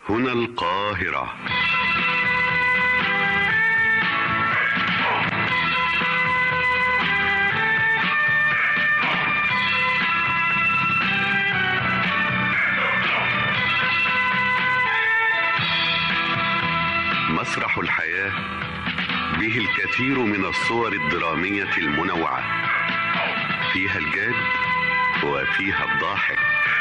هنا القاهرة مسرح الحياة به الكثير من الصور الدرامية المنوعة فيها الجاد وفيها الضاحك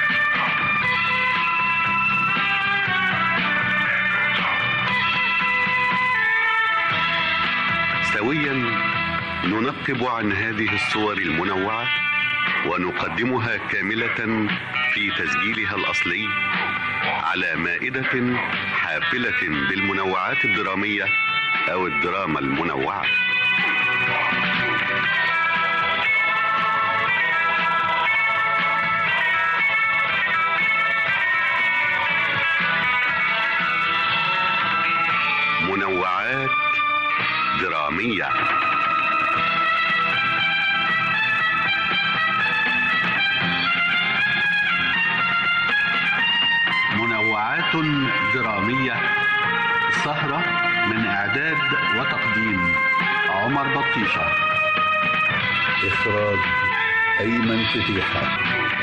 سويا ننقب عن هذه الصور المنوعة ونقدمها كاملة في تسجيلها الأصلي على مائدة حافلة بالمنوعات الدرامية أو الدراما المنوعة منوعات درامية منوعات درامية سهرة من إعداد وتقديم عمر بطيشة إخراج أيمن فتيحة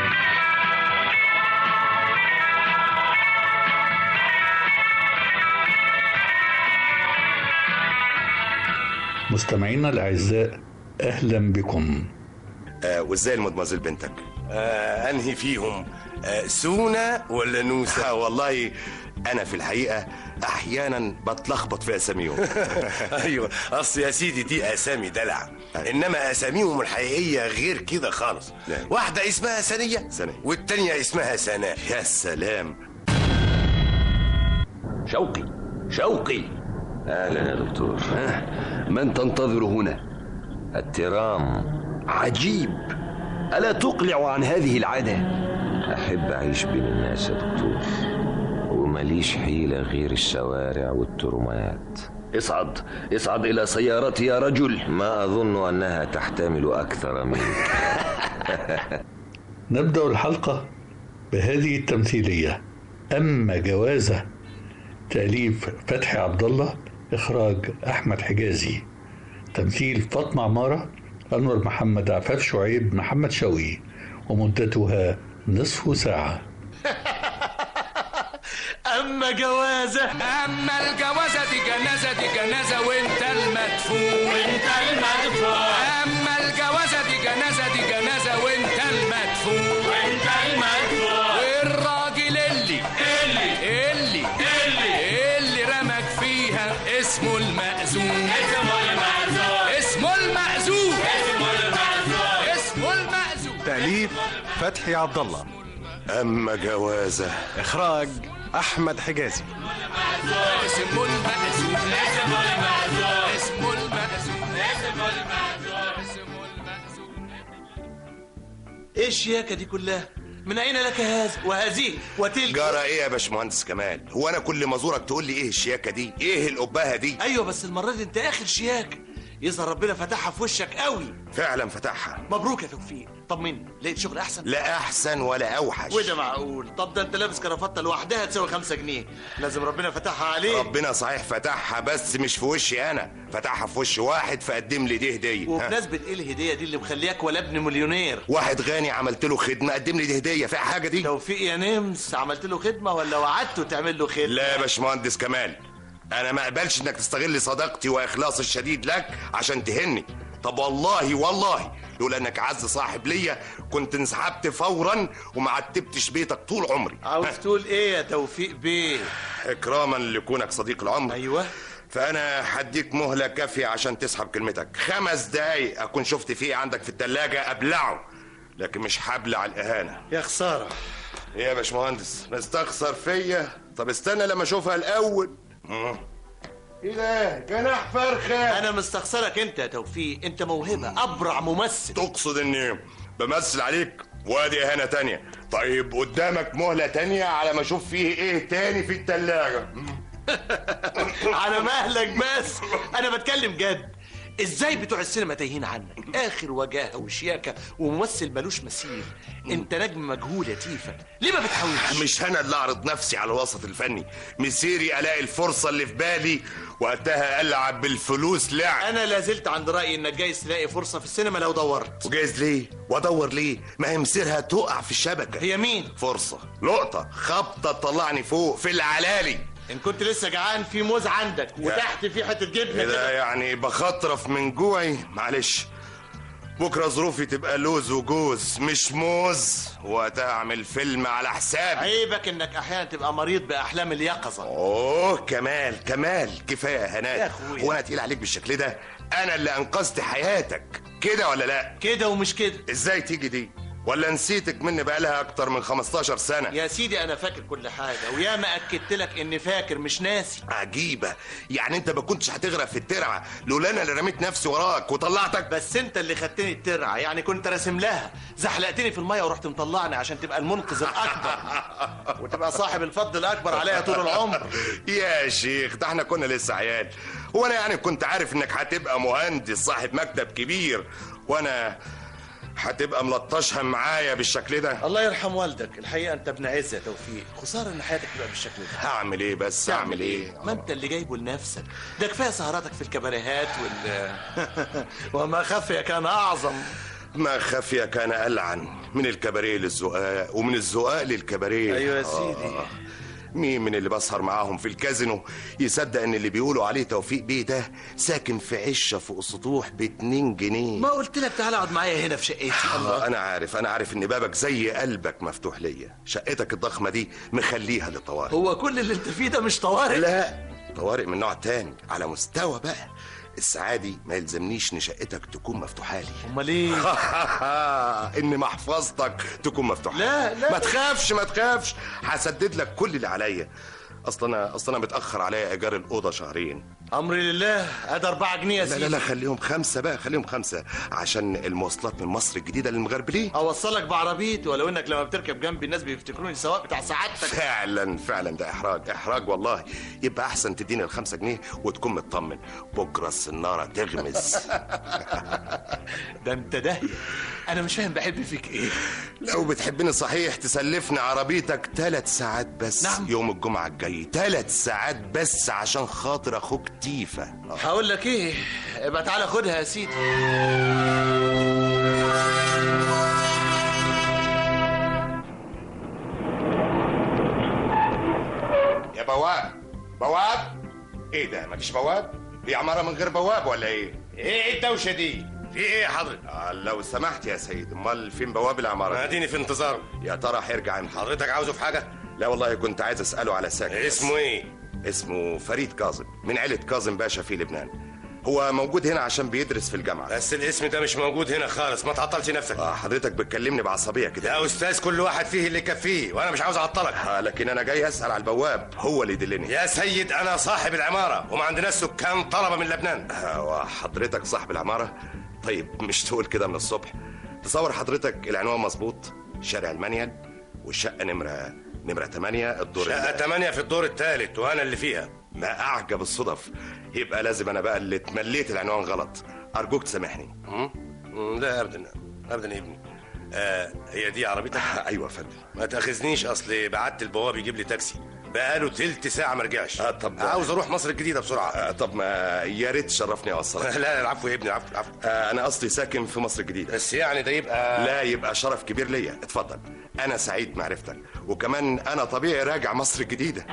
مستمعينا الأعزاء أهلا بكم آه وازاي المدمزل بنتك آه انهي فيهم آه سونا ولا نوسة آه والله انا في الحقيقه احيانا بتلخبط في اساميهم ايوه اصل يا سيدي دي اسامي دلع انما اساميهم الحقيقيه غير كده خالص واحده اسمها سنيه سنيه والتانيه اسمها سناء يا سلام شوقي شوقي اهلا يا دكتور من تنتظر هنا الترام عجيب الا تقلع عن هذه العاده أحب أعيش بين الناس يا دكتور ومليش حيلة غير الشوارع والترمات اصعد اصعد إلى سيارتي يا رجل ما أظن أنها تحتمل أكثر منك نبدأ الحلقة بهذه التمثيلية أما جوازة تأليف فتحي عبد الله إخراج أحمد حجازي تمثيل فاطمة عمارة أنور محمد عفاف شعيب محمد شوقي ومدتها نصف ساعة اما جوازه اما الجوازه دي جنازه دي جنازه وانت المدفون وانت المدفون اما الجوازه دي جنازه دي جنازه وانت المدفون وانت المدفون والراجل اللي اللي اللي اللي اللي رمك فيها اسمه المأذون اسمه المأذون اسمه المأذون اسمه المأذون اسمه المأذون تأليف فتحي عبد الله اما جوازه إخراج أحمد حجازي اسمه المأذون اسمه المأذون اسمه المأذون اسمه المأذون اسمه المأذون ايه الشياكه دي كلها من اين لك هذا وهذه وتلك جرى ايه يا باشمهندس كمال هو انا كل ما ازورك تقول لي ايه الشياكه دي ايه القبهه دي ايوه بس المره دي انت اخر شياكه يظهر ربنا فتحها في وشك قوي فعلا فتحها مبروك يا توفيق طمني لقيت شغل احسن لا احسن ولا اوحش وده معقول طب ده انت لابس كرافته لوحدها تساوي خمسة جنيه لازم ربنا فتحها عليك ربنا صحيح فتحها بس مش في وشي انا فتحها في وش واحد فقدم لي دي هديه ها. وبمناسبة ايه الهدية دي اللي مخلياك ولا ابن مليونير واحد غني عملت له خدمه قدم لي دي هديه في حاجه دي توفيق يا نمس عملت له خدمة ولا وعدته تعمل له خدمة لا يا باشمهندس كمال انا ما اقبلش انك تستغل صداقتي واخلاصي الشديد لك عشان تهني طب والله والله لولا انك عز صاحب ليا كنت انسحبت فورا وما عتبتش بيتك طول عمري عاوز تقول ايه يا توفيق بيه اكراما لكونك صديق العمر ايوه فانا هديك مهله كافيه عشان تسحب كلمتك خمس دقايق اكون شفت فيه عندك في التلاجة ابلعه لكن مش هبلع الاهانه يا خسارة ايه يا باشمهندس مستخسر فيا طب استنى لما اشوفها الاول مم. ايه ده جناح فرخه انا مستخسرك انت يا توفيق انت موهبة ابرع ممثل تقصد اني بمثل عليك وادي اهانه تانية طيب قدامك مهله تانية على ما اشوف فيه ايه تاني في التلاجة على مهلك بس انا بتكلم جد ازاي بتوع السينما تايهين عنك اخر وجاهه وشياكه وممثل ملوش مثيل انت نجم مجهول يا تيفا ليه ما بتحاولش مش انا اللي اعرض نفسي على الوسط الفني مسيري الاقي الفرصه اللي في بالي وقتها العب بالفلوس لعب انا لازلت عند رايي انك جايز تلاقي فرصه في السينما لو دورت وجايز ليه وادور ليه ما هي مسيرها تقع في الشبكه هي مين فرصه لقطه خبطه تطلعني فوق في العلالي ان كنت لسه جعان في موز عندك وتحت في حته جبنه كده كده يعني بخطرف من جوعي معلش بكره ظروفي تبقى لوز وجوز مش موز وقتها اعمل فيلم على حسابي عيبك انك احيانا تبقى مريض باحلام اليقظه اوه كمال كمال كفايه يا هناد يا أخويا. هو انا تقيل عليك بالشكل ده انا اللي انقذت حياتك كده ولا لا كده ومش كده ازاي تيجي دي ولا نسيتك مني بقالها اكتر من 15 سنه يا سيدي انا فاكر كل حاجه ويا ما اكدت لك اني فاكر مش ناسي عجيبه يعني انت ما كنتش هتغرق في الترعه لولا انا اللي رميت نفسي وراك وطلعتك بس انت اللي خدتني الترعه يعني كنت راسم لها زحلقتني في الميه ورحت مطلعني عشان تبقى المنقذ الاكبر وتبقى صاحب الفضل الاكبر عليا طول العمر يا شيخ ده احنا كنا لسه عيال وانا يعني كنت عارف انك هتبقى مهندس صاحب مكتب كبير وانا هتبقى ملطشها معايا بالشكل ده الله يرحم والدك الحقيقه انت ابن عز يا توفيق خساره ان حياتك تبقى بالشكل ده هعمل ايه بس اعمل ايه ما انت اللي جايبه لنفسك ده كفايه سهراتك في الكباريهات وال وما خفي كان اعظم ما خفي كان ألعن من الكباريه للزقاق ومن الزقاق للكباريه أيوة يا سيدي. مين من اللي بسهر معاهم في الكازينو يصدق ان اللي بيقولوا عليه توفيق بيه ده ساكن في عشه فوق السطوح باتنين جنيه ما قلت لك تعالى اقعد معايا هنا في شقتي الله انا عارف انا عارف ان بابك زي قلبك مفتوح ليا شقتك الضخمه دي مخليها للطوارئ هو كل اللي انت فيه ده مش طوارئ لا طوارئ من نوع تاني على مستوى بقى السعادي ما يلزمنيش ان شقتك تكون مفتوحه لي امال ايه ان محفظتك تكون مفتوحه لا، لا. ما تخافش ما تخافش هسدد لك كل اللي عليا اصل انا اصل انا متاخر عليا ايجار الاوضه شهرين امري لله ادي 4 جنيه يا لا لا سيدي لا خليهم خمسه بقى خليهم خمسه عشان المواصلات من مصر الجديده للمغربلين اوصلك بعربيتي ولو انك لما بتركب جنبي الناس بيفتكروني السواق بتاع سعادتك فعلا فعلا ده احراج احراج والله يبقى احسن تديني الخمسة جنيه وتكون مطمن بكره السناره تغمز ده انت داهيه انا مش فاهم بحب فيك ايه لو بتحبني صحيح تسلفني عربيتك ثلاث ساعات بس نعم. يوم الجمعة الجاي ثلاث ساعات بس عشان خاطر أخوك تيفا هقول لك ايه ابقى تعالى خدها يا سيدي يا بواب بواب إيه ده مفيش بواب؟ دي عمارة من غير بواب ولا إيه؟ ايه الدوشه دي في ايه يا حضرتك آه لو سمحت يا سيد أمال فين بواب العمارة؟ دي؟ اديني في انتظار يا ترى هيرجع امتى؟ حضرتك عاوزه في حاجه لا والله كنت عايز أسأله على ساكن بس. اسمه ايه اسمه فريد كاظم من عيلة كاظم باشا في لبنان هو موجود هنا عشان بيدرس في الجامعة بس الاسم ده مش موجود هنا خالص ما تعطلش نفسك آه حضرتك بتكلمني بعصبية كده يا استاذ كل واحد فيه اللي يكفيه وانا مش عاوز اعطلك آه لكن أنا جاي أسأل على البواب هو اللي يدلني يا سيد انا صاحب العماره وما عندناش سكان طلبه من لبنان هو حضرتك صاحب العمارة؟ طيب مش تقول كده من الصبح تصور حضرتك العنوان مظبوط شارع المانيال والشقة نمرة نمرة 8 الدور شقه ال- 8 في الدور الثالث وانا اللي فيها ما أعجب الصدف يبقى لازم أنا بقى اللي اتمليت العنوان غلط أرجوك تسامحني مم، لا ابدا ابدا يا ابني آه هي دي عربيتك أيوة يا فندم ما تاخذنيش اصل بعت البواب يجيب لي تاكسي بقاله تلت ساعه ما رجعش آه، طب- عاوز اروح مصر الجديده بسرعه آه طب ما يا ريت تشرفني أوصلك لا لا العفو يا ابني العفو العفو آه أنا أصلي ساكن في مصر الجديدة بس يعني ده يبقى لا يبقى شرف كبير ليا اتفضل أنا سعيد معرفتك وكمان أنا طبيعي راجع مصر الجديدة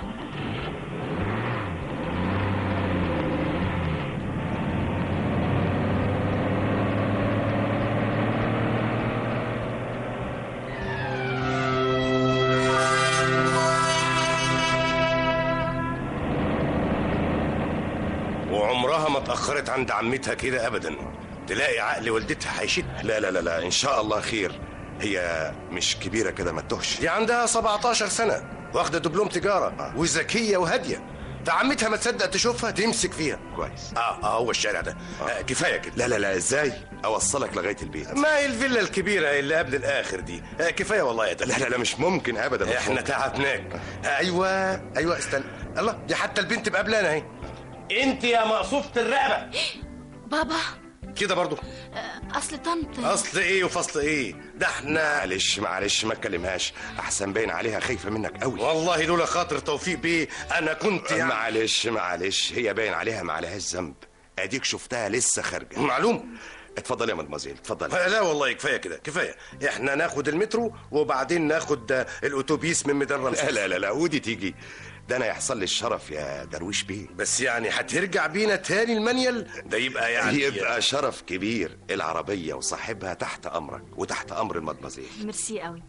وعمرها ما اتاخرت عند عمتها كده ابدا تلاقي عقل والدتها هيشد لا لا لا لا إن شاء الله خير هي مش كبيرة كده ما تهش دي عندها 17 سنه واخده دبلوم تجاره وذكيه وهاديه ده عمتها ما تصدق تشوفها تمسك فيها كويس اه اه هو الشارع ده آه كفايه كده لا لا لا ازاي اوصلك لغايه البيت ما هي الفيلا الكبيره اللي قبل الاخر دي آه كفايه والله يا لا تلال لا لا مش ممكن ابدا مش احنا ممكن. تعبناك ايوه ايوه استنى الله دي حتى البنت بقبلانه اهي انت يا مقصوفه الرقبه بابا كده برضو اصل طنط اصل ايه وفصل ايه ده احنا معلش معلش ما تكلمهاش احسن باين عليها خايفه منك قوي والله لولا خاطر توفيق بيه انا كنت يعني معلش معلش هي باين عليها ما عليهاش ذنب اديك شفتها لسه خارجه معلوم اتفضل يا مدمزيل اتفضل لا والله كفايه كده كفايه احنا ناخد المترو وبعدين ناخد آه، الاتوبيس من ميدان رمسيس لا لا لا لا ودي تيجي ده انا يحصل لي الشرف يا درويش بيه بس يعني هترجع بينا تاني المانيال ده يبقى يعني يبقى شرف كبير العربيه وصاحبها تحت امرك وتحت امر المدمزيل ميرسي قوي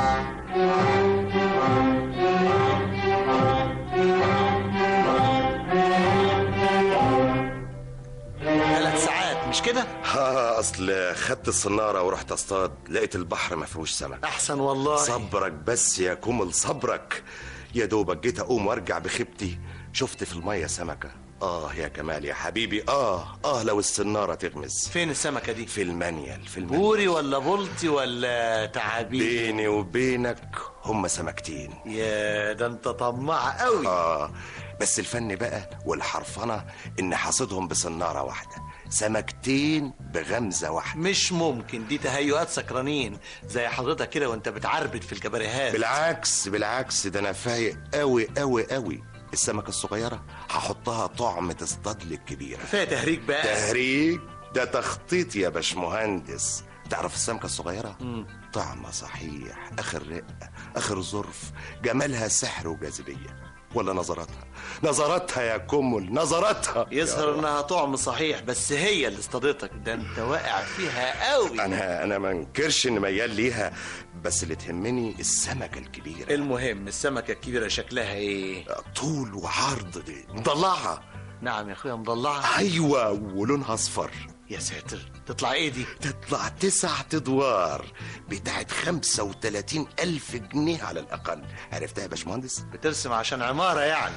ثلاث ساعات مش كده ها اصل خدت الصناره ورحت اصطاد لقيت البحر ما فيهوش سمك احسن والله صبرك بس يا كمل صبرك يا دوبك جيت اقوم وارجع بخيبتي شفت في الميه سمكه اه يا كمال يا حبيبي اه اه لو السناره تغمز فين السمكه دي في المنيل في المنيل بوري ولا بلطي ولا تعابين بيني وبينك هم سمكتين يا ده انت طماع قوي اه بس الفن بقى والحرفنه ان حاصدهم بصناره واحده سمكتين بغمزه واحده مش ممكن دي تهيؤات سكرانين زي حضرتك كده وانت بتعربد في الكباريهات بالعكس بالعكس ده انا فايق قوي قوي قوي السمكه الصغيره هحطها طعم تصطاد لي الكبيره كفايه تهريج بقى تهريج ده تخطيط يا باشمهندس تعرف السمكه الصغيره طعمه صحيح اخر رقه اخر ظرف جمالها سحر وجاذبيه ولا نظراتها نظراتها يا كمل نظراتها يظهر انها طعم صحيح بس هي اللي اصطادتك ده انت واقع فيها قوي انا انا ما انكرش ان ميال ليها بس اللي تهمني السمكه الكبيره المهم السمكه الكبيره شكلها ايه طول وعرض دي مضلعها نعم يا اخويا مضلعه ايوه ولونها اصفر يا ساتر تطلع ايه دي تطلع تسع ادوار بتاعت خمسة وتلاتين ألف جنيه على الأقل عرفتها يا باشمهندس؟ بترسم عشان عماره يعني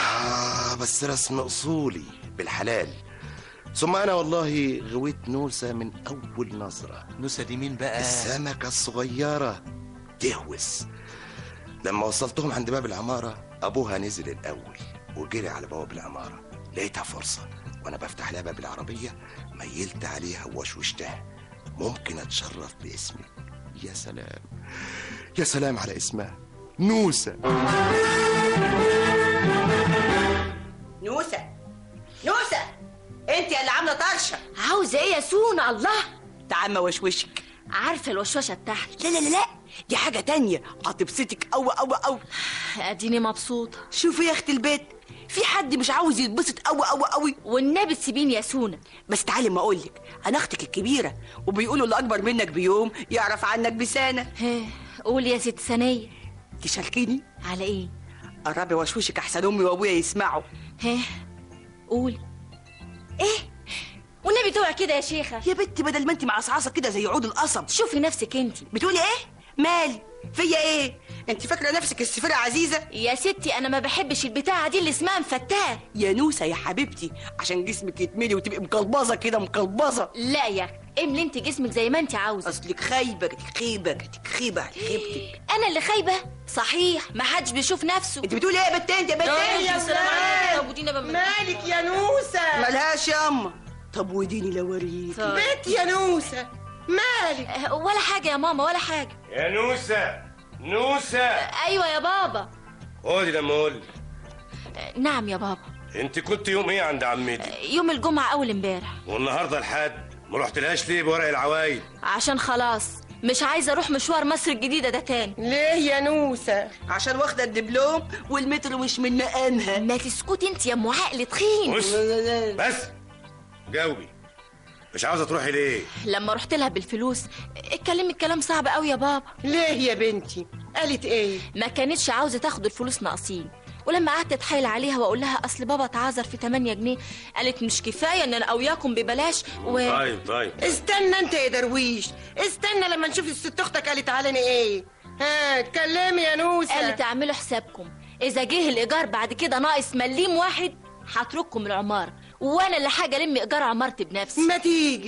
آه بس رسم أصولي بالحلال ثم أنا والله غويت نوسة من أول نظرة نوسة دي مين بقى؟ السمكة الصغيرة تهوس لما وصلتهم عند باب العمارة أبوها نزل الأول وجري على بواب العمارة لقيتها فرصة وأنا بفتح لها باب العربية ميلت عليها ووشوشتها ممكن أتشرف باسمك يا سلام يا سلام على اسمها نوسة نوسة نوسة انت اللي عامله طرشه عاوزه ايه يا سونا الله تعال ما وشوشك عارفه الوشوشه بتاعتي لا لا لا لا دي حاجه تانية هتبسطك قوي قوي قوي اديني مبسوطه شوفي يا اخت البيت في حد مش عاوز يتبسط قوي قوي قوي والنبي تسيبيني يا سونا بس تعالي ما اقولك انا اختك الكبيره وبيقولوا اللي اكبر منك بيوم يعرف عنك بسنه هيه قول يا ست ثانيه تشاركيني على ايه قربي وشوشك احسن امي وابويا يسمعوا هيه قول ايه والنبي توعي كده يا شيخه يا بنتي بدل ما انت معصعصه كده زي عود القصب شوفي نفسك انت بتقولي ايه مالي فيا ايه انت فاكره نفسك السفيره عزيزه يا ستي انا ما بحبش البتاعه دي اللي اسمها مفتاه يا نوسه يا حبيبتي عشان جسمك يتملي وتبقي مقلبظه كده مقلبظه لا يا اخي املي انت جسمك زي ما انت عاوزه اصلك خايبه جاتك خيبه جاتك خيبه على خيبتك انا اللي خايبه صحيح ما حدش بيشوف نفسه انت بتقولي ايه يا بنت انت يا بنت يا انت سلام عليك يا ابو دينا بمن- مالك يا نوسه ملهاش يا اما طب وديني لو اوريك طيب. بنت يا نوسه مالك أه، ولا حاجه يا ماما ولا حاجه يا نوسة نوسة ايوه يا بابا قولي لما اقول أه، نعم يا بابا انت كنت يوم ايه عند عمتي يوم الجمعه اول امبارح والنهارده الحد ما رحتلهاش ليه بورق العوايد عشان خلاص مش عايزه اروح مشوار مصر الجديده ده تاني ليه يا نوسه عشان واخده الدبلوم والمترو مش من مقامها ما تسكتي انت يا ام عقل تخين بص بس جاوبي مش عاوزه تروحي ليه لما رحت لها بالفلوس اتكلمت كلام صعب قوي يا بابا ليه يا بنتي قالت ايه ما كانتش عاوزه تاخد الفلوس ناقصين ولما قعدت اتحايل عليها واقول لها اصل بابا اتعذر في 8 جنيه قالت مش كفايه ان انا قوياكم ببلاش و طيب طيب استنى انت يا درويش استنى لما نشوف الست اختك قالت علينا ايه ها اتكلمي يا نوسه قالت اعملوا حسابكم اذا جه الايجار بعد كده ناقص مليم واحد هترككم العماره وانا اللي حاجه الم ايجار عمارتي بنفسي ما تيجي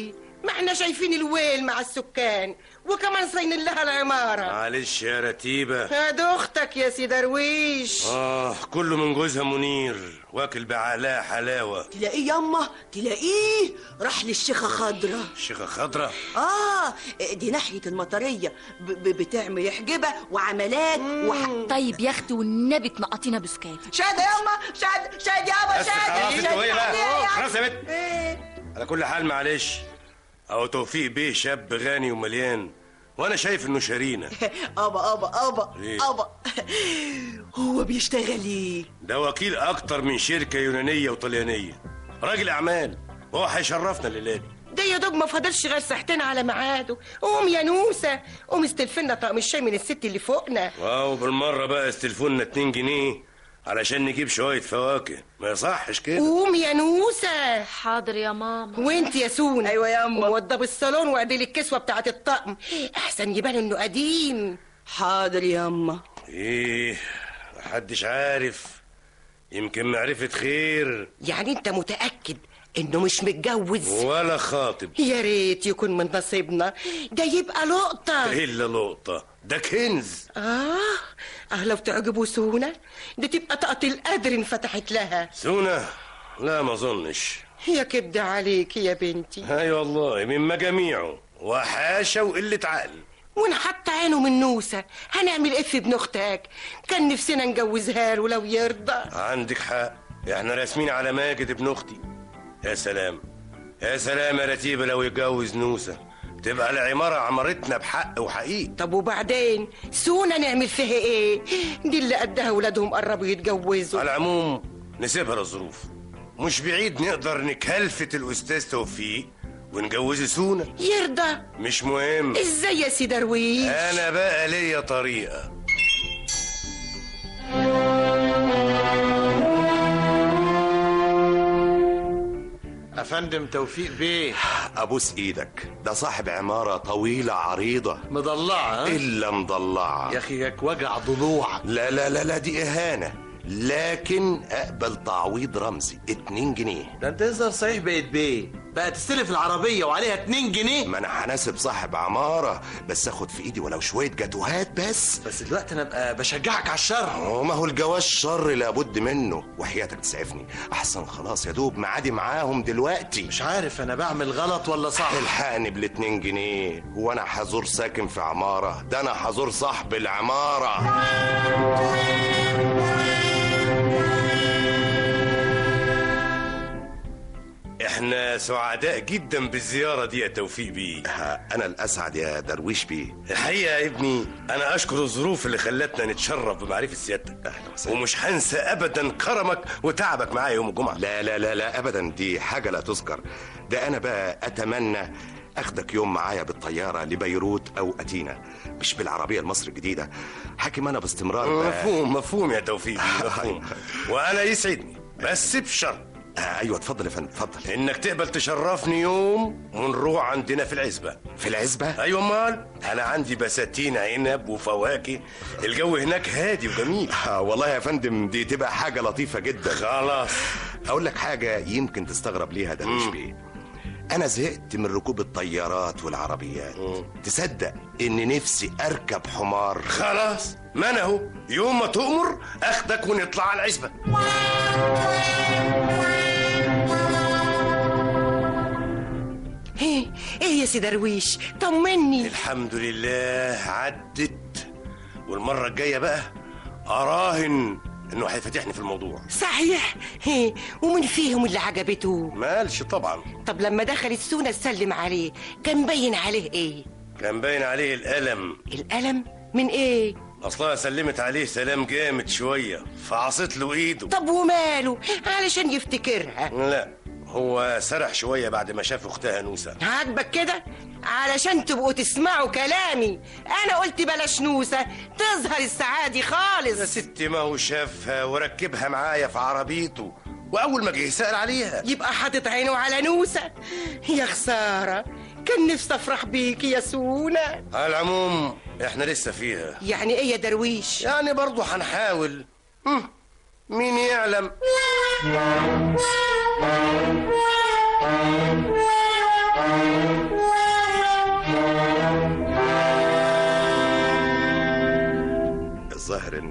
ما احنا شايفين الويل مع السكان وكمان صاينين لها العمارة معلش يا رتيبة هاد اختك يا سي درويش اه كله من جوزها منير واكل بعلاء حلاوة تلاقيه ياما تلاقيه راح للشيخة خضرة الشيخة خضرة اه دي ناحية المطرية ب- ب- بتعمل حجبة وعملات وح... طيب يا اختي والنبي تنقطينا بسكاتي شاد ياما شاد شاد يابا بس شاد خلاص شاد انت وهي بقى يابا. خلاص يا بنت على كل حال معلش اهو توفيق بيه شاب غني ومليان وانا شايف انه شارينا ابا ابا ابا إيه؟ ابا هو بيشتغل ايه ده وكيل اكتر من شركة يونانية وطليانية راجل اعمال وهو هيشرفنا الليلة دي ده يا دوب ما فاضلش غير ساعتين على ميعاده قوم يا نوسة قوم استلفنا طقم الشاي من الست اللي فوقنا واو بالمرة بقى استلفونا 2 جنيه علشان نجيب شوية فواكه ما يصحش كده قوم يا نوسة حاضر يا ماما وانت يا سونا ايوه يا اما وضب الصالون واعدلي الكسوة بتاعت الطقم احسن يبان انه قديم حاضر يا اما ايه محدش عارف يمكن معرفة خير يعني انت متأكد انه مش متجوز ولا خاطب يا ريت يكون من نصيبنا ده يبقى لقطة الا لقطة ده كنز اه اه لو تعجبوا سونا دي تبقى طاقة القدر انفتحت لها سونا لا ما اظنش يا كبد عليك يا بنتي اي والله من مجاميعه وحاشا وقلة عقل ونحط عينه من نوسة هنعمل ايه في ابن اختك كان نفسنا نجوزها له لو يرضى عندك حق احنا راسمين على ماجد ابن اختي يا سلام يا سلام يا رتيبة لو يتجوز نوسة تبقى العمارة عمارتنا بحق وحقيقي طب وبعدين سونا نعمل فيها ايه دي اللي قدها ولادهم قربوا يتجوزوا على العموم نسيبها للظروف مش بعيد نقدر نكلفت الأستاذ توفيق ونجوز سونا يرضى مش مهم ازاي يا سي درويش أنا بقى ليا طريقة افندم توفيق بيه أبوس إيدك ده صاحب عمارة طويلة عريضة مضلعه ها؟ إلا مضلعة يا اخي جاك وجع ضلوع لا لا لا لا دي إهانة لكن أقبل تعويض رمزي 2 جنيه ده انت يظهر صحيح بقيت بيه بقى تستلف العربيه وعليها 2 جنيه ما أنا هناسب صاحب عمارة بس أخد في إيدي ولو شوية جاتوهات بس بس دلوقتي انا بقى بشجعك على الشر ما هو الجواز شر لابد منه وحياتك تسعفني احسن خلاص يا دوب معادي معاهم دلوقتي مش عارف انا بعمل غلط ولا صح الحقني بالاتنين جنيه وانا حزور ساكن في عمارة ده انا حزور صاحب العمارة احنا سعداء جدا بالزيارة دي يا توفيق بيه انا الاسعد يا درويش بيه الحقيقة يا ابني انا اشكر الظروف اللي خلتنا نتشرف بمعرفة سيادتك اهلا وسهلا ومش هنسى ابدا كرمك وتعبك معايا يوم الجمعة لا لا لا لا ابدا دي حاجة لا تذكر ده انا بقى اتمنى اخدك يوم معايا بالطيارة لبيروت او اتينا مش بالعربية المصري الجديدة حاكم انا باستمرار مفهوم مفهوم يا توفيق مفهوم وانا يسعدني بس بشرط آه ايوه اتفضل يا فندم اتفضل انك تقبل تشرفني يوم ونروح عندنا في العزبه في العزبه ايوه امال انا عندي بساتين عنب وفواكه الجو هناك هادي وجميل آه والله يا فندم دي تبقى حاجه لطيفه جدا خلاص اقول لك حاجه يمكن تستغرب ليها ده مش بيه انا زهقت من ركوب الطيارات والعربيات تصدق ان نفسي اركب حمار خلاص ما انا اهو يوم ما تؤمر اخدك ونطلع على العزبه ايه ايه يا سي درويش طمني الحمد لله عدت والمرة الجاية بقى أراهن إنه هيفتحني في الموضوع صحيح ايه ومن فيهم اللي عجبته مالش طبعا طب لما دخل السونا تسلم عليه كان باين عليه ايه كان باين عليه الألم الألم من ايه أصلها سلمت عليه سلام جامد شوية فعصت له إيده طب وماله علشان يفتكرها لا هو سرح شوية بعد ما شاف أختها نوسة عاجبك كده علشان تبقوا تسمعوا كلامي انا قلت بلاش نوسة تظهر السعادة يا خالص ستي ما هو شافها وركبها معايا في عربيته وأول ما جه سأل عليها يبقى حاطط عينه على نوسة يا خسارة كان نفسي افرح بيك يا سونا على العموم إحنا لسه فيها يعني ايه يا درويش يعني برضه هنحاول مم، مين يعلم Thank you.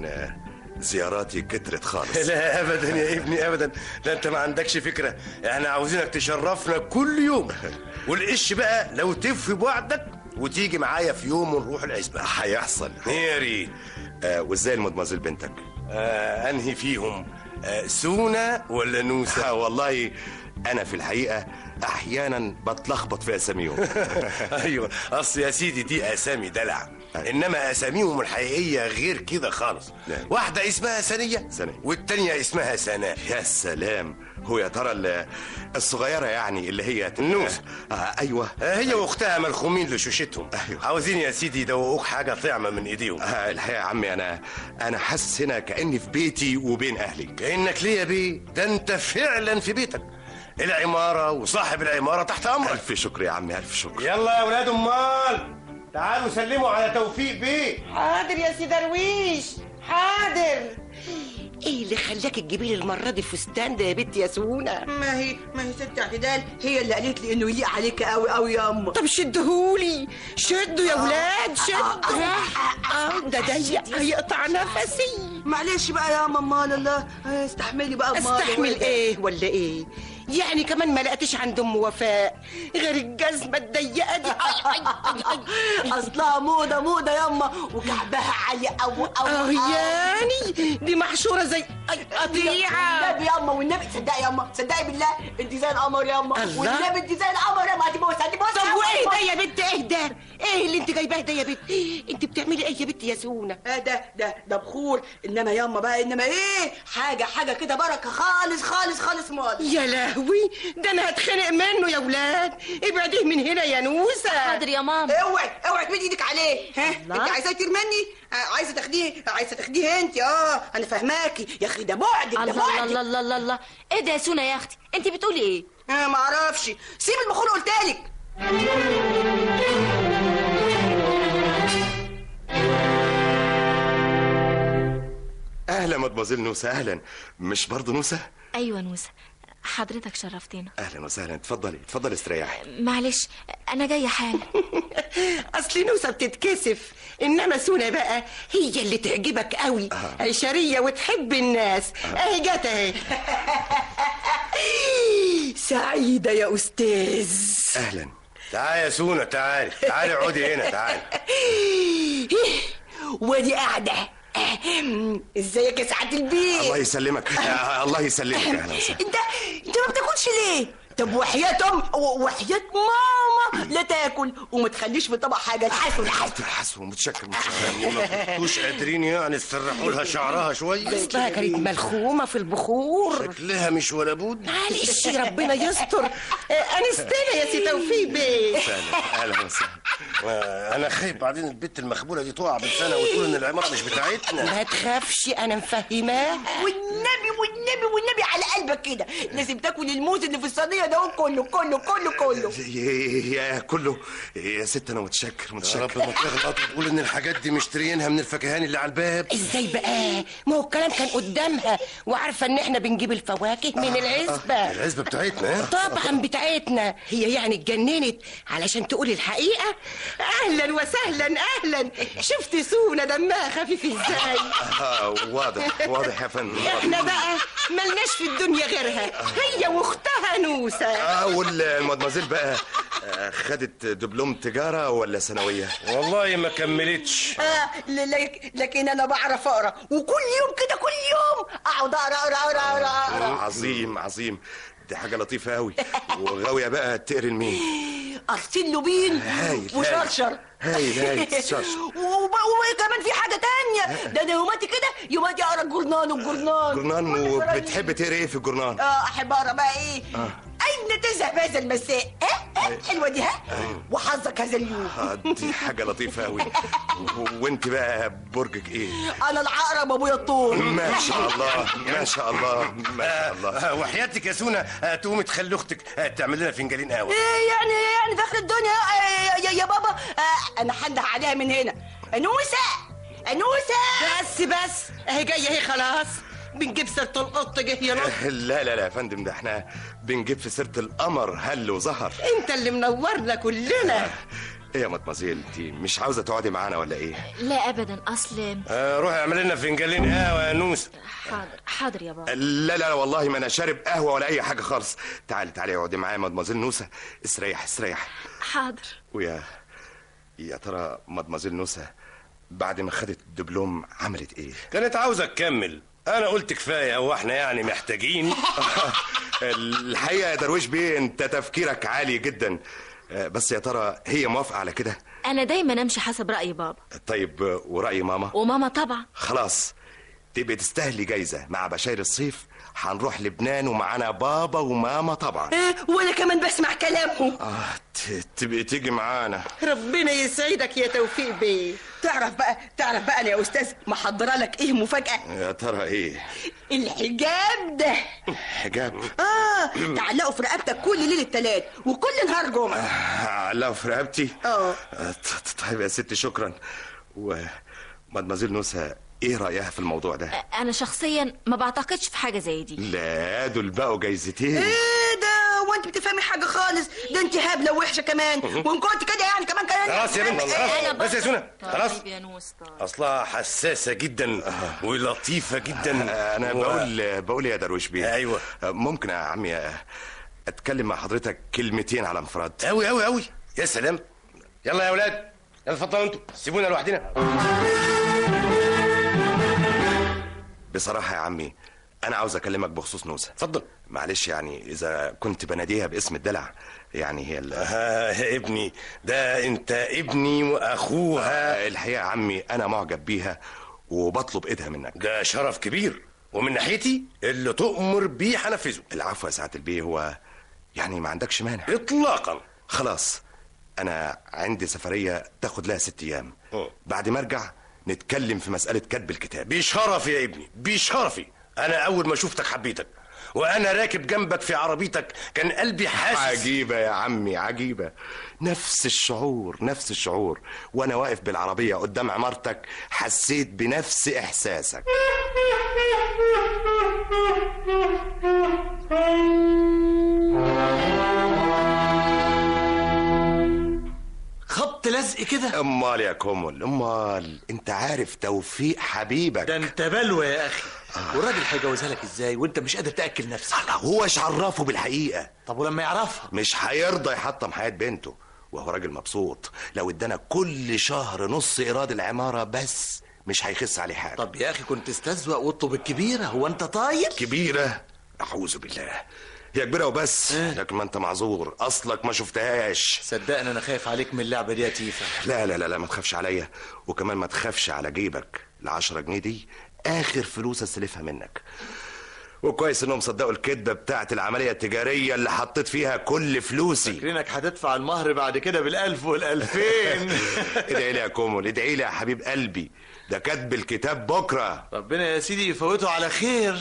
لكن آه، زياراتي كترت خالص لا ابدا يا ابني ابدا لا انت ما عندكش فكره احنا عاوزينك تشرفنا كل يوم والقش بقى لو تفي بوعدك وتيجي معايا في يوم ونروح العزبه هيحصل يا ريت آه وازاي المدمزل بنتك آه انهي فيهم آه سونا ولا نوسه آه والله انا في الحقيقه احيانا بتلخبط في اساميهم ايوه اصل يا سيدي دي اسامي دلع انما اساميهم الحقيقيه غير كده خالص نعم. واحده اسمها سنيه سنية. والتانيه اسمها سناء يا سلام هو يا ترى ال- الصغيره يعني اللي هي النوس. آه ايوه آه، هي واختها ملخومين لشوشتهم أيوة. عاوزين يا سيدي يدوقوك حاجه طعمه من ايديهم آه الحقيقه يا عمي انا انا حاسس هنا كاني في بيتي وبين اهلي كانك ليه يا بيه ده انت فعلا في بيتك العماره وصاحب العماره تحت امرك الف شكر يا عمي الف شكر يلا يا ولاد امال تعالوا سلموا على توفيق بيه حاضر يا سي درويش حاضر ايه اللي خلاك تجيبي لي المره دي الفستان ده يا بنت يا سونا ما هي ما هي ست اعتدال هي اللي قالت لي انه يليق عليك قوي قوي يا اما طب شدهولي شدوا يا ولاد شدوا آه، ده ضيق هيقطع نفسي معلش بقى يا ماما الله استحملي بقى أمال. استحمل ايه ولا ايه يعني كمان ما لقيتش عند ام وفاء غير الجزمه الضيقه دي أي أي أي أي. اصلها موضه موضه ياما وكعبها عالي قوي قوي اه يعني دي محشوره زي أي قطيعه والنبي ياما والنبي صدقي ياما صدقي بالله انت زي القمر ياما الله. والنبي انت زي القمر ياما هتبقى هتبقى طب وايه ده يا بنت ايه ده ايه اللي انت جايباه ده يا بنت انت بتعملي ايه يا بنت يا سونا آه ده ده ده بخور انما ياما بقى انما ايه حاجه حاجه كده بركه خالص خالص خالص مالي يا لهوي ده انا هتخنق منه يا ولاد ابعديه من هنا يا نوسه حاضر يا ماما اوعي اوعي تمدي ايدك عليه ها الله. انت عايزاه ترمني آه، عايزه تاخديه عايزه تاخديه انت اه انا فاهماكي يا اخي ده بعدك ده الله بعدك الله الله الله الله ايه ده يا سونا يا اختي انت بتقولي ايه انا ما اعرفش سيب البخور قلتلك اهلا مدمزيل نوسه اهلا مش برضه نوسه ايوه نوسه حضرتك شرفتنا اهلا وسهلا اتفضلي اتفضلي استريحي معلش انا جايه حالا اصل نوسه بتتكسف انما سونا بقى هي اللي تعجبك قوي عشريه وتحب الناس اهي جت اهي سعيده يا استاذ اهلا تعالي يا سونا تعالي تعالي اقعدي هنا تعالي ودي قاعده ازيك يا سعاده البيت الله يسلمك آه، الله يسلمك اهلا وسهلا انت انت ما بتاكلش ليه طب وحياة ام و- وحياة ماما لا تاكل وما تخليش في طبق حاجه الحسن الحسن حسن متشكر متشكر ما كنتوش قادرين يعني تسرحوا لها شعرها شويه اصلها كانت ملخومه في البخور شكلها مش ولا بد معلش ربنا يستر آه، انستنا يا سي توفيق بيه اهلا اهلا وسهلا آه، انا خايف بعدين البت المخبوله دي تقع بالسنه وتقول ان العماره مش بتاعتنا ما تخافش انا مفهماها والنبي والنبي والنبي على قلبك كده لازم تاكل الموز اللي في الصينيه ده كله كله كله كله يا يا كله يا ست انا متشكر يا متشكر رب ما تغلط وتقول ان الحاجات دي مشتريينها من الفكهاني اللي على الباب ازاي بقى ما هو الكلام كان قدامها وعارفه ان احنا بنجيب الفواكه من العزبه العزبه بتاعتنا ها؟ طبعا بتاعتنا هي يعني اتجننت علشان تقول الحقيقه اهلا وسهلا اهلا شفت سونا دمها خفيف ازاي آه واضح واضح يا فندم واضح. احنا بقى ملناش في الدنيا غيرها هي واختها نوسه اه والمدمزيل بقى آه، خدت دبلوم تجاره ولا ثانويه والله ما كملتش آه ل- لك- لكن انا بعرف اقرا وكل يوم كده كل يوم اقعد اقرا اقرا اقرا اقرا اقرا عظيم عظيم دي حاجه لطيفه قوي وغاويه بقى تقري لمين ارسل له بين هايل وشرشر هايل هايل شرشر وب- وكمان في حاجه تانية ده انا يوماتي كده يوماتي اقرا الجورنان والجورنان جورنان وبتحب تقري ايه في الجورنان اه احب اقرا بقى ايه اين تذهب هذا المساء ها ها حلوه دي ها وحظك هذا اليوم آه، دي حاجه لطيفه قوي وانت بقى برجك ايه انا العقرب ابويا الطول ما شاء الله ما شاء الله ما شاء الله آه، وحياتك يا سونا آه، تقومي تخلي اختك آه، تعمل لنا فنجانين قهوه ايه يعني يعني داخل الدنيا آه، يا, يا بابا آه انا هنده عليها من هنا انوسه انوسه بس بس اهي جايه اهي خلاص بنجيب سيره القط جه ينط لا لا لا يا فندم ده احنا بنجيب في سيره القمر هل وظهر انت اللي منورنا كلنا ايه يا مدمزيل انت مش عاوزه تقعدي معانا ولا ايه لا ابدا اصل آه روح اعمل لنا فنجانين قهوه يا نوس حاضر حاضر يا بابا لا لا والله ما انا شارب قهوه ولا اي حاجه خالص تعالي تعالي اقعدي معايا يا مدمزيل نوسه استريح استريح حاضر ويا يا ترى مدمزيل نوسه بعد ما خدت الدبلوم عملت ايه كانت عاوزه تكمل انا قلت كفايه هو احنا يعني محتاجين الحقيقه يا درويش بيه انت تفكيرك عالي جدا آه، بس يا ترى هي موافقه على كده انا دايما امشي حسب راي بابا طيب آه، وراي ماما وماما طبعا خلاص تبقي تستاهلي جايزه مع بشاير الصيف هنروح لبنان ومعانا بابا وماما طبعا آه، وانا كمان بسمع كلامهم اه ت- تبقي تيجي معانا ربنا يسعدك يا توفيق بيه تعرف بقى تعرف بقى انا يا استاذ محضره لك ايه مفاجاه يا ترى ايه الحجاب ده حجاب اه تعلقه في رقبتك كل ليله تلات وكل نهار جمعه علقه في رقبتي اه آه، ط- ط- طيب يا ستي شكرا ومدمزيل نوسه ايه رايها في الموضوع ده انا شخصيا ما بعتقدش في حاجه زي دي لا دول بقوا جايزتين ايه ده وانت بتفهمي حاجه خالص ده انت هبله وحشه كمان وان كنت كده يعني كمان كمان خلاص يا بنت خلاص بس يا سنة خلاص طيب يا نوس طيب. اصلها حساسه جدا ولطيفه جدا انا و- بقول بقول يا درويش بيه ايوه ممكن يا عمي اتكلم مع حضرتك كلمتين على انفراد قوي قوي قوي يا سلام يلا يا اولاد يلا اتفضلوا انتوا سيبونا لوحدنا بصراحه يا عمي انا عاوز اكلمك بخصوص نوسه اتفضل معلش يعني اذا كنت بناديها باسم الدلع يعني هي ال- آه يا ابني ده انت ابني واخوها آه، الحقيقه يا عمي انا معجب بيها وبطلب ايدها منك ده شرف كبير ومن ناحيتي اللي تؤمر بيه هنفذه العفو يا سعاده البيه هو يعني ما عندكش مانع اطلاقا خلاص انا عندي سفريه تاخد لها ست ايام بعد ما ارجع نتكلم في مساله كتب الكتاب بشرفي يا ابني بشرفي انا اول ما شفتك حبيتك وانا راكب جنبك في عربيتك كان قلبي حاسس عجيبة يا عمي عجيبة نفس الشعور نفس الشعور وانا واقف بالعربية قدام عمارتك حسيت بنفس احساسك خبط لزق كده امال يا كومل امال انت عارف توفيق حبيبك ده انت بلوى يا اخي والراجل هيجوزها لك ازاي وانت مش قادر تاكل نفسك هو ايش عرفه بالحقيقة طب ولما يعرفها مش هيرضى يحطم حياة بنته وهو راجل مبسوط لو ادانا كل شهر نص ايراد العمارة بس مش هيخس عليه حاجة طب يا اخي كنت استزوق واطلب الكبيره هو انت طاير كبيرة أعوذ بالله هي كبيرة وبس لكن ما أنت معذور أصلك ما شفتهاش صدقني انا خايف عليك من اللعبه دي يا تيفا لا لا لا لا ما تخافش عليا وكمان ما تخافش على جيبك العشرة جنيه دي آخر فلوس استلفها منك وكويس انهم صدقوا الكذبه بتاعت العمليه التجاريه اللي حطيت فيها كل فلوسي فاكرينك هتدفع المهر بعد كده بالالف والالفين ادعي لي يا كومول ادعي لي يا حبيب قلبي ده كاتب الكتاب بكره ربنا يا سيدي يفوته على خير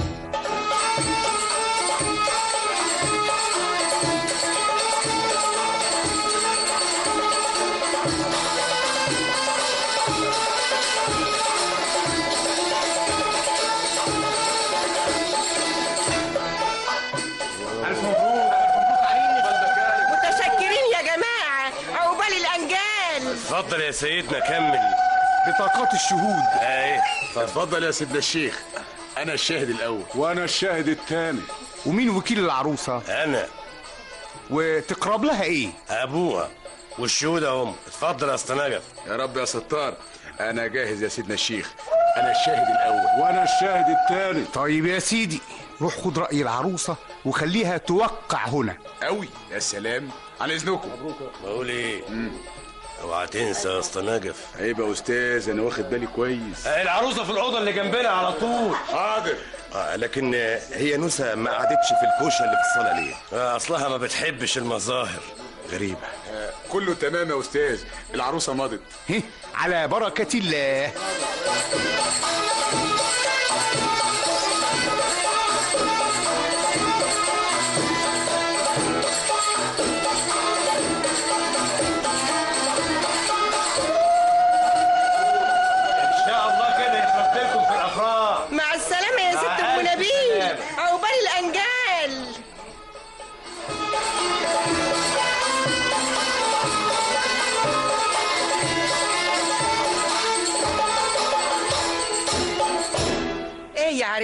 متشكرين يا جماعه عقبال الانجال اتفضل يا سيدنا كمل بطاقات الشهود ايه اتفضل يا سيدنا الشيخ انا الشاهد الاول وانا الشاهد الثاني ومين وكيل العروسه انا وتقرب لها ايه ابوها والشهود اهم اتفضل يا اسطى يا رب يا ستار انا جاهز يا سيدنا الشيخ انا الشاهد الاول وانا الشاهد الثاني طيب يا سيدي روح خد راي العروسه وخليها توقع هنا قوي يا سلام عن اذنكم بقول ايه اوعى تنسى يا اسطى نجف عيب يا استاذ انا واخد بالي كويس العروسه في الاوضه اللي جنبنا على طول حاضر آه لكن آه، هي نوسة ما قعدتش في الكوشة اللي في الصالة ليه آه، اصلها ما بتحبش المظاهر غريبة كله تمام يا استاذ العروسه مضت على بركه الله ان شاء الله كده يخرب لكم في الافراح مع السلامه يا ست مع ام ألف نبيل سلامة. عقبال الانجال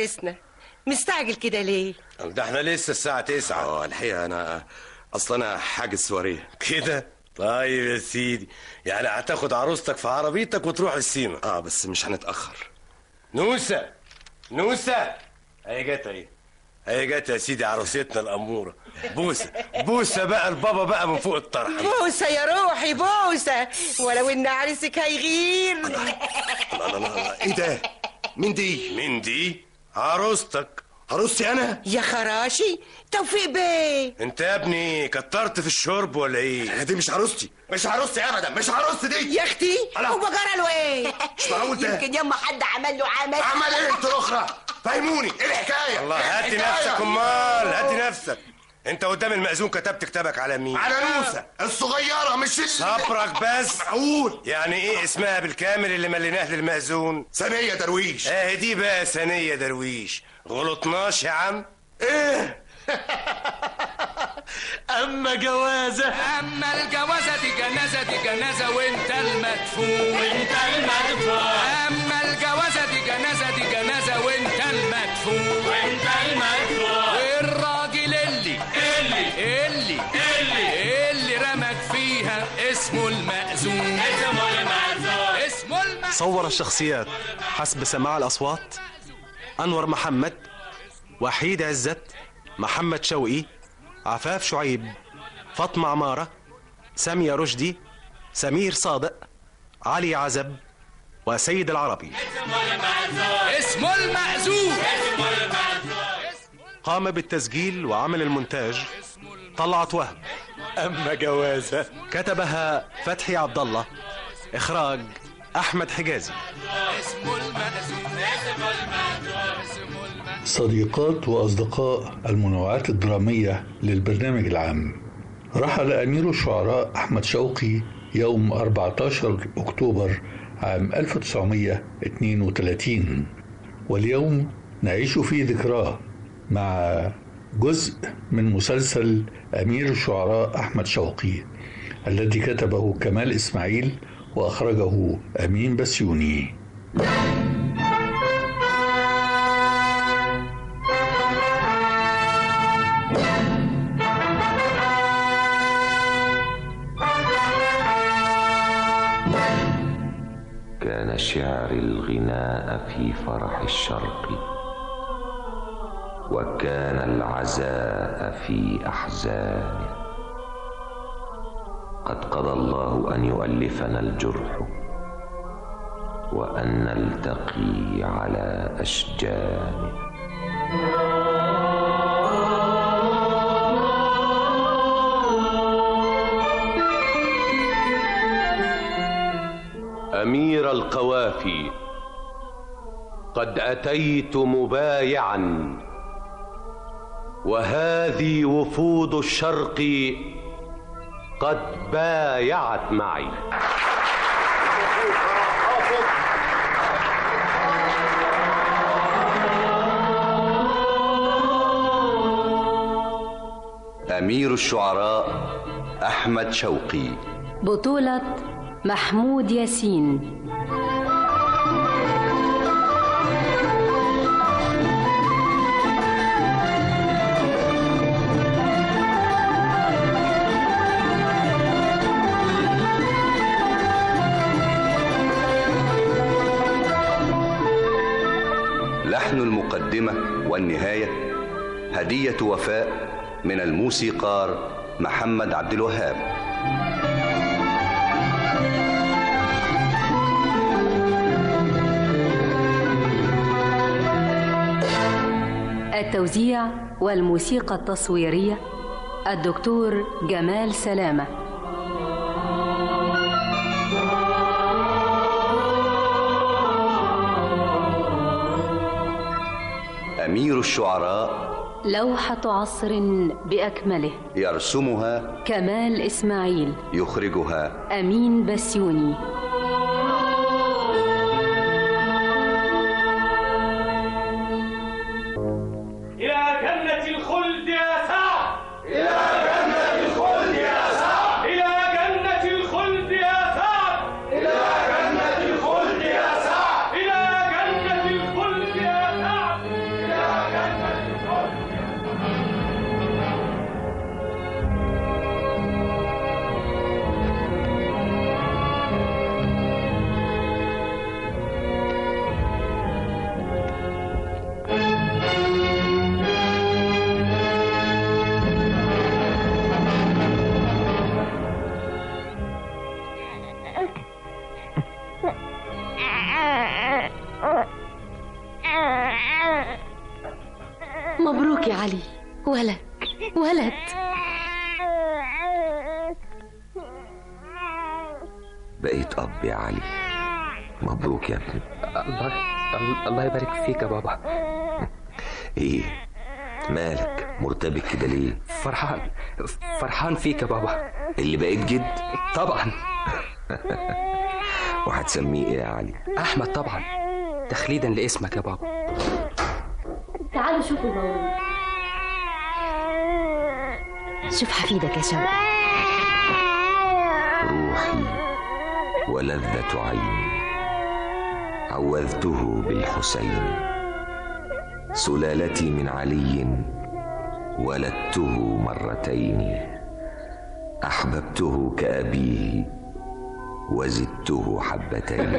عريسنا مستعجل كده ليه ده احنا لسه الساعة 9 اه الحقيقه انا اصل انا حاجز سواريه كده طيب يا سيدي يعني هتاخد عروستك في عربيتك وتروح السيما اه بس مش هنتاخر نوسة نوسة اهي جت اهي اهي جت يا سيدي عروستنا الأمورة بوسة بوسة بقى البابا بقى من فوق الطرح بوسه يا روحي بوسه ولو ان عريسك هيغير لا لا لا ايه ده مين دي مين دي عروستك عروستي انا يا خراشي توفيق بيه انت يا ابني كترت في الشرب ولا ايه دي مش عروستي مش عروستي ابدا مش عروستي دي يا اختي ألا. هو جرى له ايه مش معقول ده يمكن يما حد عمل له عمل عمل ايه انت الاخرى فهموني ايه الحكايه الله إيه هاتي الحكاية؟ نفسك امال هاتي نفسك انت قدام المأذون كتبت كتابك على مين على نوسه الصغيره مش ال- صبرك بس معقول يعني ايه اسمها بالكامل اللي مليناه للمأذون ثانيه درويش اهي دي بقى ثانية درويش غلطناش يا عم ايه اما جوازه اما الجوازه دي جنازه دي جنازه وانت المدفون وانت المدفون اما الجوازه دي جنازه دي جنازه وانت المدفون وانت المدفون والراجل اللي اللي اللي اللي اللي رمك فيها اسمه المأذون اسمه المدفون اسمه المأذون صور الشخصيات حسب سماع الأصوات أنور محمد وحيد عزت محمد شوقي عفاف شعيب فاطمة عمارة سامية رشدي سمير صادق علي عزب وسيد العربي اسمه المأذون قام بالتسجيل وعمل المونتاج طلعت وهب اما جوازه كتبها فتحي عبد الله إخراج أحمد حجازي اسمه المأذون اسمه المأذون اسمه المأذون صديقات وأصدقاء المنوعات الدرامية للبرنامج العام رحل أمير الشعراء أحمد شوقي يوم 14 أكتوبر عام 1932 واليوم نعيش في ذكراه مع جزء من مسلسل أمير الشعراء أحمد شوقي الذي كتبه كمال إسماعيل وأخرجه أمين بسيوني كان شعري الغناء في فرح الشرق وكان العزاء في احزانه قد قضى الله ان يؤلفنا الجرح وان نلتقي على اشجانه امير القوافي قد اتيت مبايعا وهذه وفود الشرق قد بايعت معي أمير الشعراء أحمد شوقي بطولة محمود ياسين لحن المقدمة والنهاية هدية وفاء من الموسيقار محمد عبد الوهاب التوزيع والموسيقى التصويرية الدكتور جمال سلامة أمير الشعراء لوحة عصر بأكمله يرسمها كمال إسماعيل يخرجها أمين بسيوني إلى جنة الخلد يا سعد إلى جنة الخلد يا سعد إلى جنة الخلد يا سعد إلى جنة الخلد يا سعد إلى جنة الخلد يا سعد مبروك يا علي ولد ولد بقيت اب يا علي مبروك يا ابني الله الله يبارك فيك يا بابا ايه مالك مرتبك كده ليه فرحان فرحان فيك يا بابا اللي بقيت جد طبعا وهتسميه ايه يا علي احمد طبعا تخليدا لاسمك يا بابا تعالوا شوفوا المولود شوف حفيدك يا شوقي روحي ولذة عيني عوذته بالحسين سلالتي من علي ولدته مرتين احببته كابيه وزدته حبتين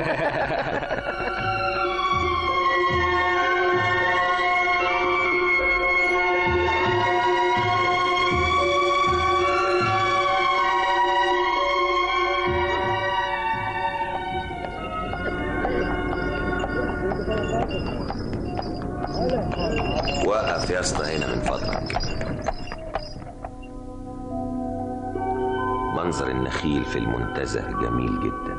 وقف يا اسطى هنا من فضلك منظر النخيل في المنتزه جميل جدا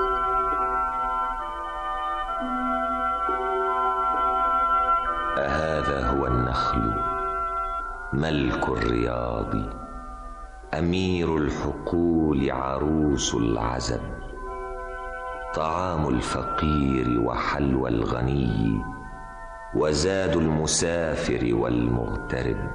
أهذا هو النخل ملك الرياض أمير الحقول عروس العزب طعام الفقير وحلوى الغني وزاد المسافر والمغترب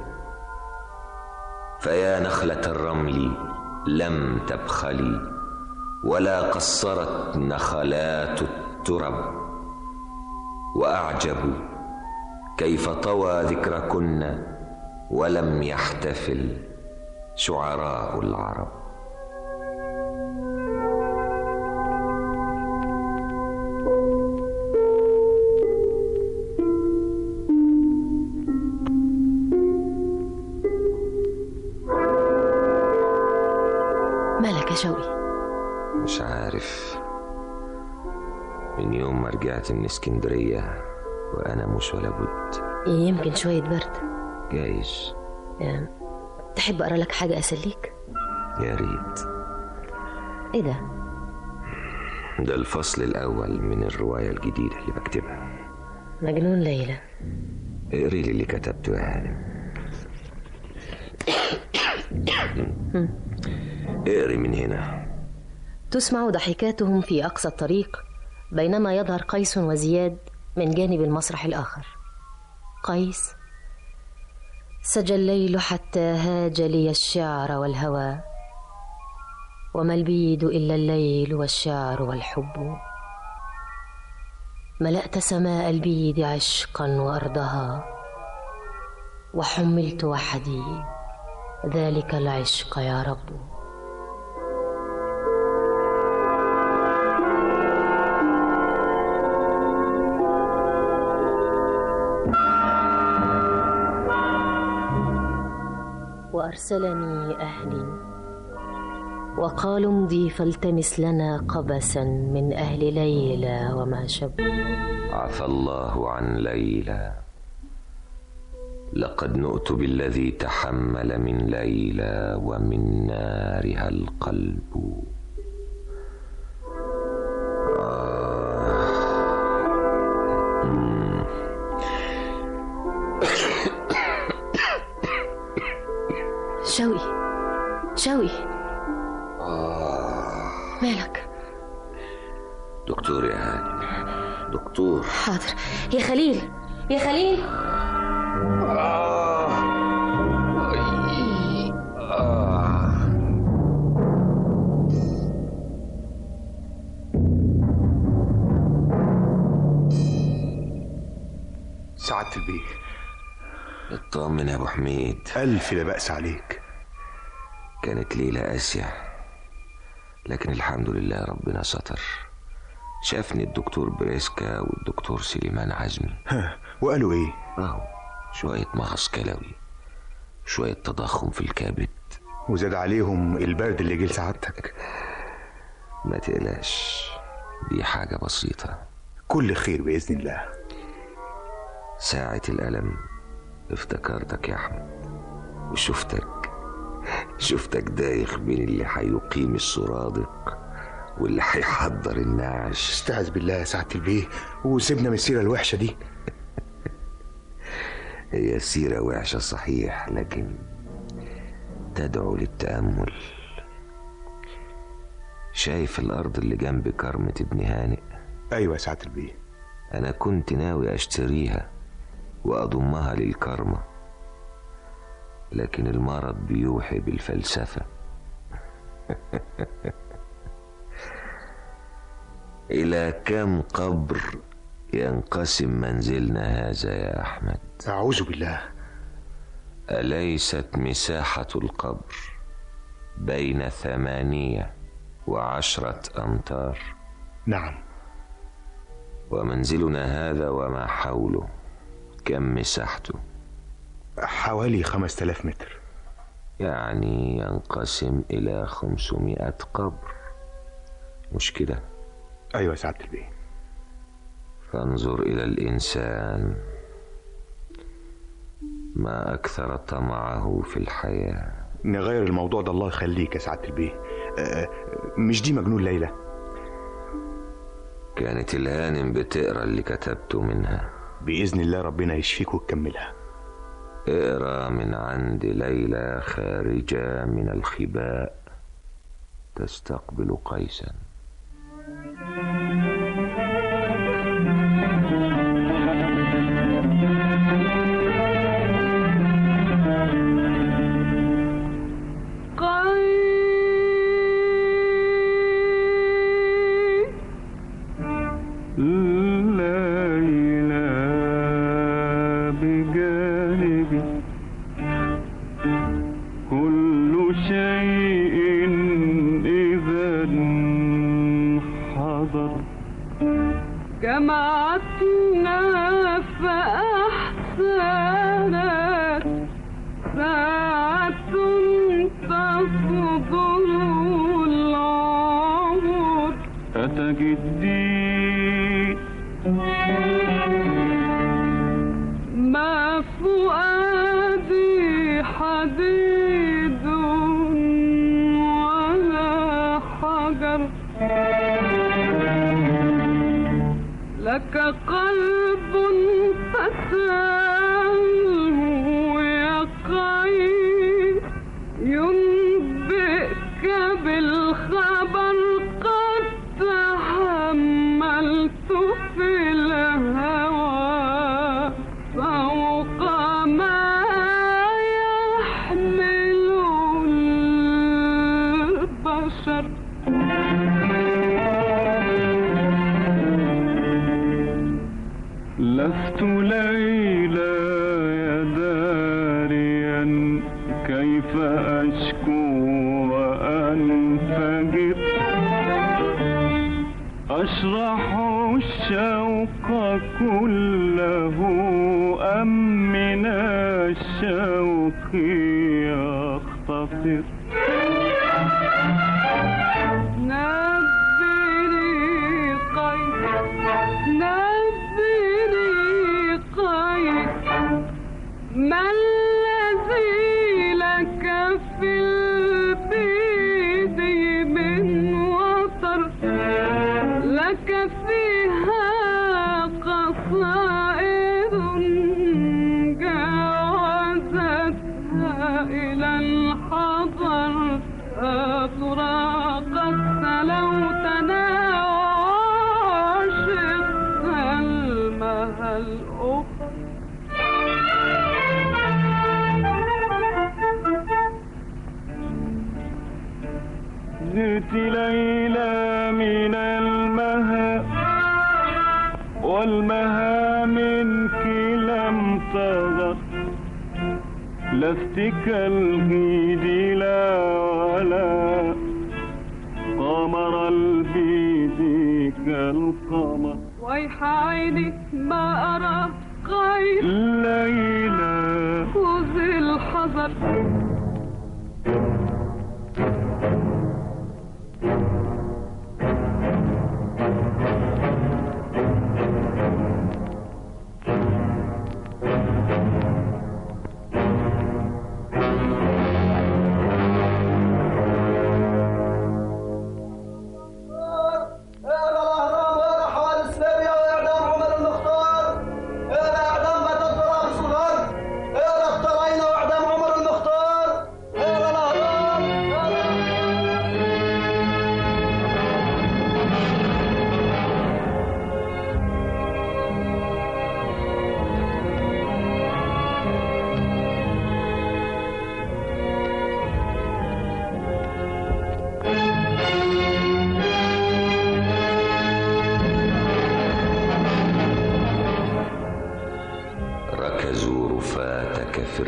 فيا نخلة الرمل لم تبخلي ولا قصرت نخلات الترب وأعجب كيف طوى ذكركن ولم يحتفل شعراء العرب مالك يا شوقي مش عارف من يوم ما رجعت من اسكندرية وأنا مش ولا بد يمكن شوية برد جايز يعني تحب أقرأ لك حاجة أسليك يا ريت إيه ده ده الفصل الأول من الرواية الجديدة اللي بكتبها مجنون ليلى اقري لي اللي كتبته يا هانم اقري من هنا تسمع ضحكاتهم في أقصى الطريق بينما يظهر قيس وزياد من جانب المسرح الآخر قيس سجى الليل حتى هاج لي الشعر والهوى وما البيد إلا الليل والشعر والحب ملأت سماء البيد عشقا وأرضها وحملت وحدي ذلك العشق يا رب وأرسلني أهلي وقالوا امضي فالتمس لنا قبسا من أهل ليلى وما شب عفى الله عن ليلى لقد نؤت بالذي تحمل من ليلى ومن نارها القلب آه. مم. شوقي شوقي مالك دكتور يا هاني دكتور حاضر يا خليل يا خليل سعادة البيه اطمن يا ابو حميد ألف لا بأس عليك كانت ليلة قاسية لكن الحمد لله ربنا ستر شافني الدكتور بريسكا والدكتور سليمان عزمي ها وقالوا ايه اهو شوية مغص كلوي شوية تضخم في الكبد وزاد عليهم البرد اللي جه لسعادتك ما تقلقش دي حاجة بسيطة كل خير بإذن الله ساعة الألم افتكرتك يا احمد وشفتك شفتك دايخ بين اللي هيقيم السرادق واللي هيحضر النعش استعذ بالله يا سعاده البيه وسيبنا من السيره الوحشه دي هي سيرة وحشة صحيح لكن تدعو للتأمل شايف الأرض اللي جنب كرمة ابن هانئ أيوة يا سعادة البيه أنا كنت ناوي أشتريها وأضمها للكرمة لكن المرض بيوحي بالفلسفة إلى كم قبر ينقسم منزلنا هذا يا أحمد أعوذ بالله أليست مساحة القبر بين ثمانية وعشرة أمتار نعم ومنزلنا هذا وما حوله كم مساحته حوالي خمسة آلاف متر يعني ينقسم إلى خمسمائة قبر مش كده أيوة يا سعادة البيه فانظر إلى الإنسان ما أكثر طمعه في الحياة نغير الموضوع ده الله يخليك يا سعادة البيه أه مش دي مجنون ليلى كانت الهانم بتقرا اللي كتبته منها بإذن الله ربنا يشفيك وتكملها اقرا من عند ليلى خارجة من الخباء تستقبل قيسا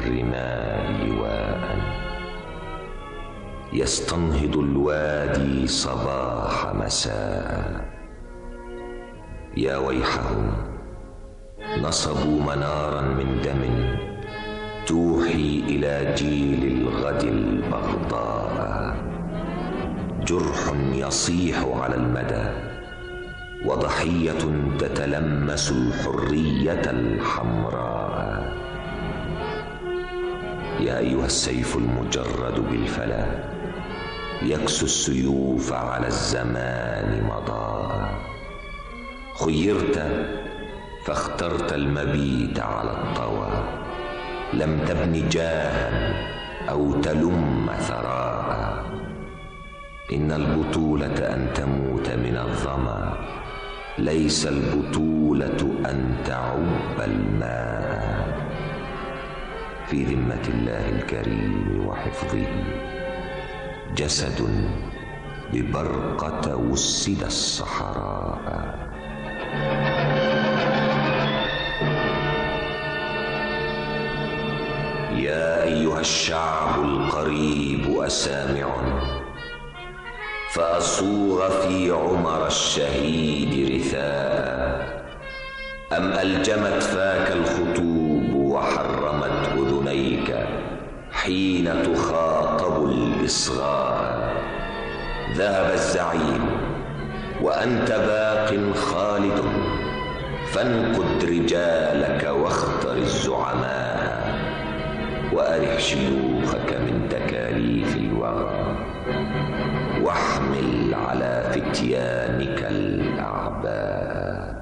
الرمال لواء يستنهض الوادي صباح مساء يا ويحهم نصبوا منارا من دم توحي الى جيل الغد البغضاء جرح يصيح على المدى وضحيه تتلمس الحريه الحمراء يا ايها السيف المجرد بالفلا يكسو السيوف على الزمان مضاء خيرت فاخترت المبيت على الطوى لم تبن جاها او تلم ثراء ان البطوله ان تموت من الظما ليس البطوله ان تعب الماء في ذمه الله الكريم وحفظه جسد ببرقه وسد الصحراء يا ايها الشعب القريب اسامع فاصوغ في عمر الشهيد رثاء ام الجمت فاك الخطوب وحرمت اذنيك حين تخاطب الاصغاء ذهب الزعيم وانت باق خالد فانقد رجالك واختر الزعماء وارح شيوخك من تكاليف الوغى واحمل على فتيانك الاعباء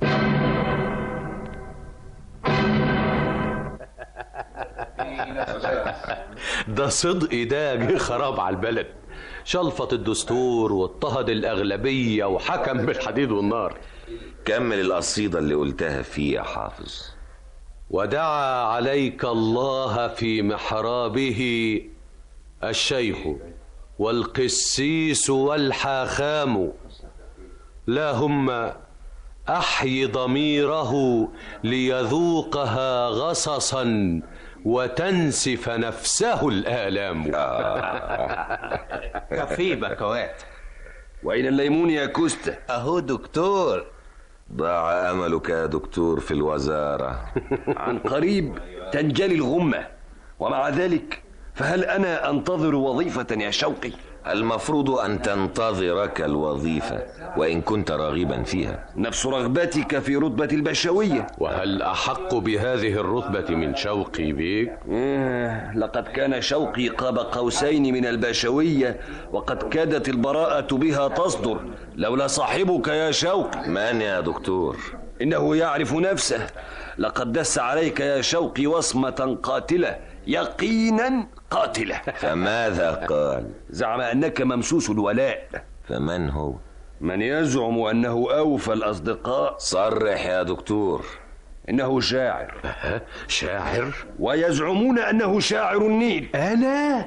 ده صدق ده جه خراب على البلد شلفط الدستور واضطهد الأغلبية وحكم بالحديد والنار كمل القصيدة اللي قلتها فيه يا حافظ ودعا عليك الله في محرابه الشيخ والقسيس والحاخام لا هم احي ضميره ليذوقها غصصا وتنسف نفسه الالام كفي بكوات وأين الليمون يا كوستا؟ أهو دكتور ضاع أملك يا دكتور في الوزارة عن قريب تنجلي الغمة ومع ذلك فهل أنا أنتظر وظيفة يا شوقي؟ المفروض أن تنتظرك الوظيفة وإن كنت راغبا فيها نفس رغبتك في رتبة البشوية وهل أحق بهذه الرتبة من شوقي بيك؟ آه، لقد كان شوقي قاب قوسين من البشوية وقد كادت البراءة بها تصدر لولا صاحبك يا شوقي من يا دكتور؟ إنه يعرف نفسه لقد دس عليك يا شوقي وصمة قاتلة يقينا قاتلة فماذا قال؟ زعم أنك ممسوس الولاء فمن هو؟ من يزعم أنه أوفى الأصدقاء صرح يا دكتور إنه شاعر شاعر؟ ويزعمون أنه شاعر النيل أنا؟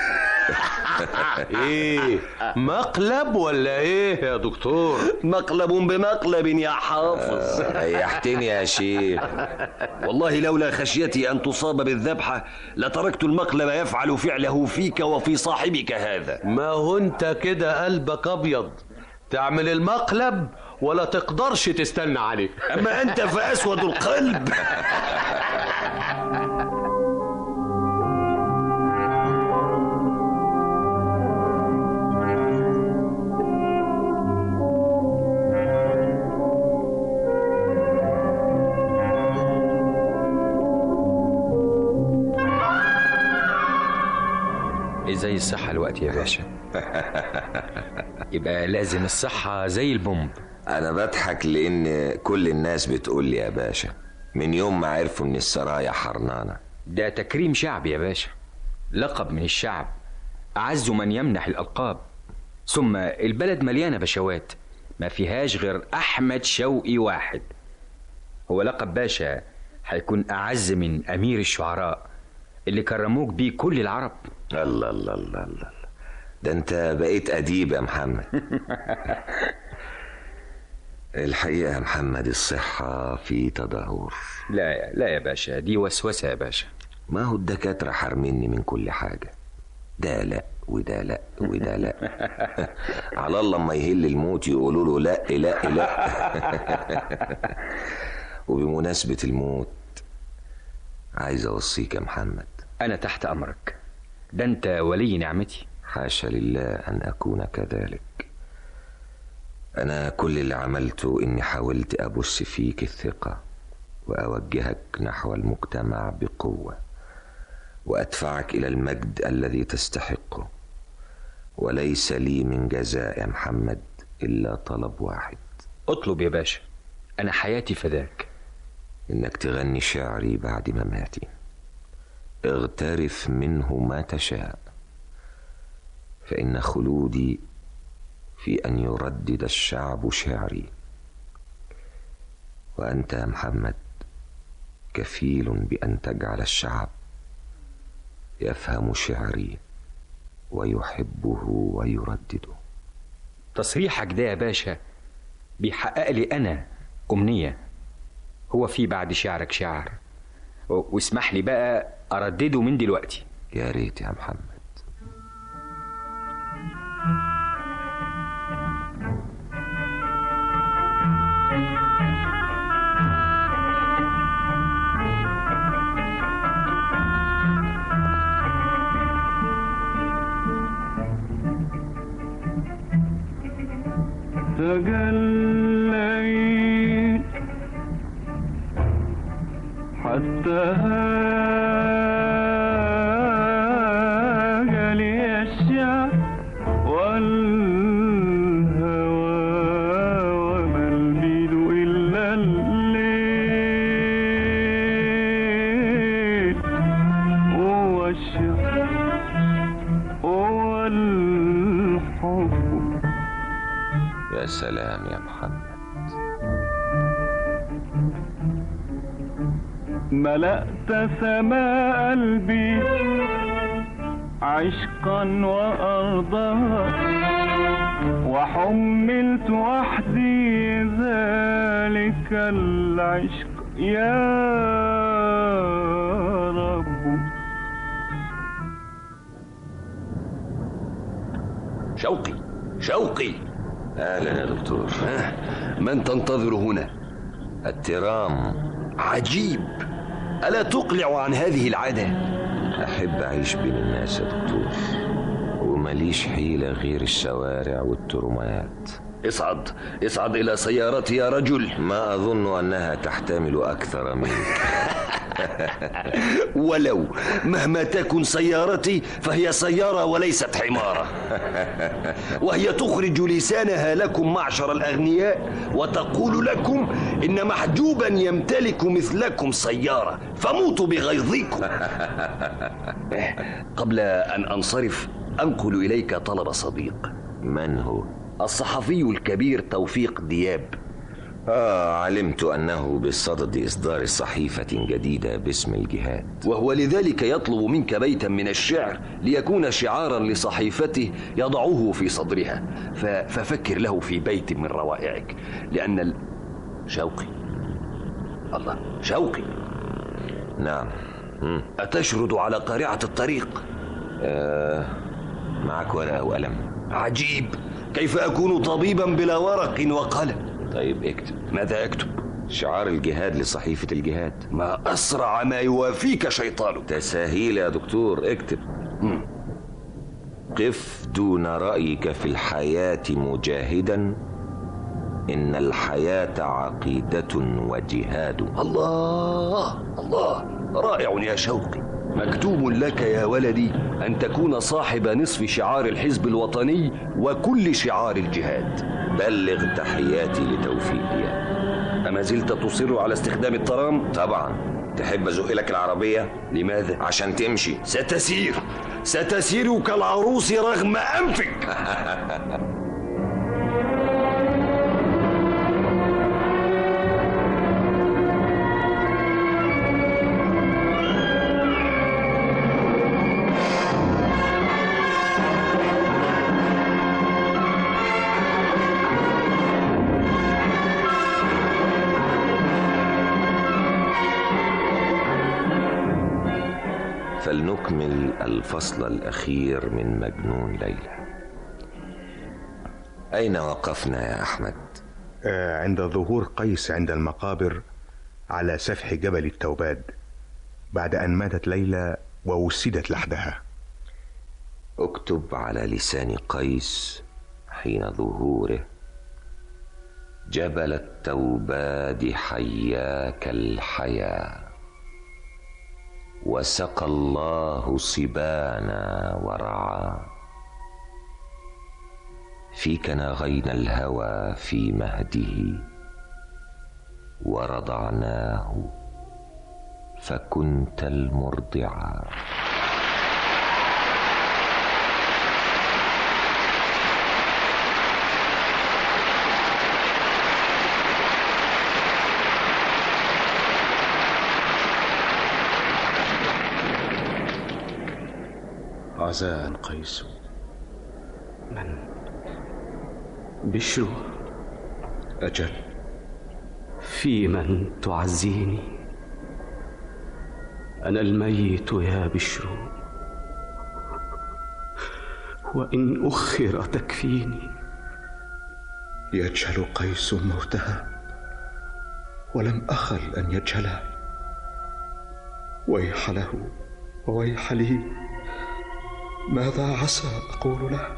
ايه مقلب ولا ايه يا دكتور مقلب بمقلب يا حافظ ريحتني يا شيخ والله لولا خشيتي ان تصاب بالذبحه لتركت المقلب يفعل فعله فيك وفي صاحبك هذا ما هو انت كده قلبك ابيض تعمل المقلب ولا تقدرش تستنى عليه اما انت فاسود القلب ازاي الصحة الوقت يا باشا يبقى لازم الصحة زي البومب أنا بضحك لأن كل الناس بتقول لي يا باشا من يوم ما عرفوا إن السرايا حرنانة ده تكريم شعبي يا باشا لقب من الشعب أعز من يمنح الألقاب ثم البلد مليانة بشوات ما فيهاش غير أحمد شوقي واحد هو لقب باشا هيكون أعز من أمير الشعراء اللي كرموك بيه كل العرب الله الله الله الله ده انت بقيت أديب يا محمد الحقيقة يا محمد الصحة في تدهور لا لا يا باشا دي وسوسة يا باشا ما هو الدكاترة حارميني من كل حاجة ده لا وده لا وده لا على الله ما يهل الموت يقولوا له لا لا لا وبمناسبة الموت عايز أوصيك يا محمد أنا تحت أمرك ده أنت ولي نعمتي حاشا لله أن أكون كذلك أنا كل اللي عملته إني حاولت أبث فيك الثقة وأوجهك نحو المجتمع بقوة وأدفعك إلى المجد الذي تستحقه وليس لي من جزاء يا محمد إلا طلب واحد اطلب يا باشا أنا حياتي فداك إنك تغني شعري بعد مماتي اغترف منه ما تشاء فإن خلودي في أن يردد الشعب شعري وأنت يا محمد كفيل بأن تجعل الشعب يفهم شعري ويحبه ويردده تصريحك ده يا باشا بيحقق لي أنا أمنية هو في بعد شعرك شعر و- واسمح لي بقى أردده من دلوقتي يا ريت يا محمد تجليت حتى هاج لي الشعر والهوى وما البيد إلا الليل والشعر والحب يا سلام يا محمد ملأت سماء قلبي عشقا وأرضها وحملت وحدي ذلك العشق يا رب شوقي شوقي اهلا يا دكتور من تنتظر هنا الترام عجيب الا تقلع عن هذه العاده احب اعيش بين الناس يا دكتور ومليش حيله غير الشوارع والترميات اصعد اصعد الى سيارتي يا رجل ما اظن انها تحتمل اكثر منك ولو مهما تكن سيارتي فهي سيارة وليست حمارة وهي تخرج لسانها لكم معشر الأغنياء وتقول لكم إن محجوبا يمتلك مثلكم سيارة فموتوا بغيظكم قبل أن أنصرف أنقل إليك طلب صديق من هو؟ الصحفي الكبير توفيق دياب آه علمت أنه بصدد إصدار صحيفة جديدة باسم الجهاد وهو لذلك يطلب منك بيتا من الشعر ليكون شعارا لصحيفته يضعه في صدرها ف... ففكر له في بيت من روائعك لأن ال... شوقي الله شوقي نعم مم. أتشرد على قارعة الطريق آه معك ورقة وقلم عجيب كيف أكون طبيبا بلا ورق وقلم طيب اكتب ماذا أكتب شعار الجهاد لصحيفة الجهاد ما أسرع ما يوافيك شيطانك تساهيل يا دكتور اكتب مم. قف دون رأيك في الحياة مجاهدا إن الحياة عقيدة وجهاد الله الله رائع يا شوقي مكتوب لك يا ولدي أن تكون صاحب نصف شعار الحزب الوطني وكل شعار الجهاد بلغ تحياتي لتوفيقي أما زلت تصر على استخدام الترام؟ طبعا تحب أزق لك العربية لماذا؟ عشان تمشي ستسير ستسير كالعروس رغم أنفك ونكمل الفصل الأخير من مجنون ليلى أين وقفنا يا أحمد؟ آه، عند ظهور قيس عند المقابر على سفح جبل التوباد بعد أن ماتت ليلى ووسدت لحدها اكتب على لسان قيس حين ظهوره جبل التوباد حياك الحياه وسقى الله صبانا ورعى فيك ناغينا الهوى في مهده ورضعناه فكنت المرضعا عزاء قيس من بشر أجل في من تعزيني أنا الميت يا بشر وإن أخر تكفيني يجهل قيس موتها ولم أخل أن يجهلها ويح له وويح لي ماذا عسى أقول له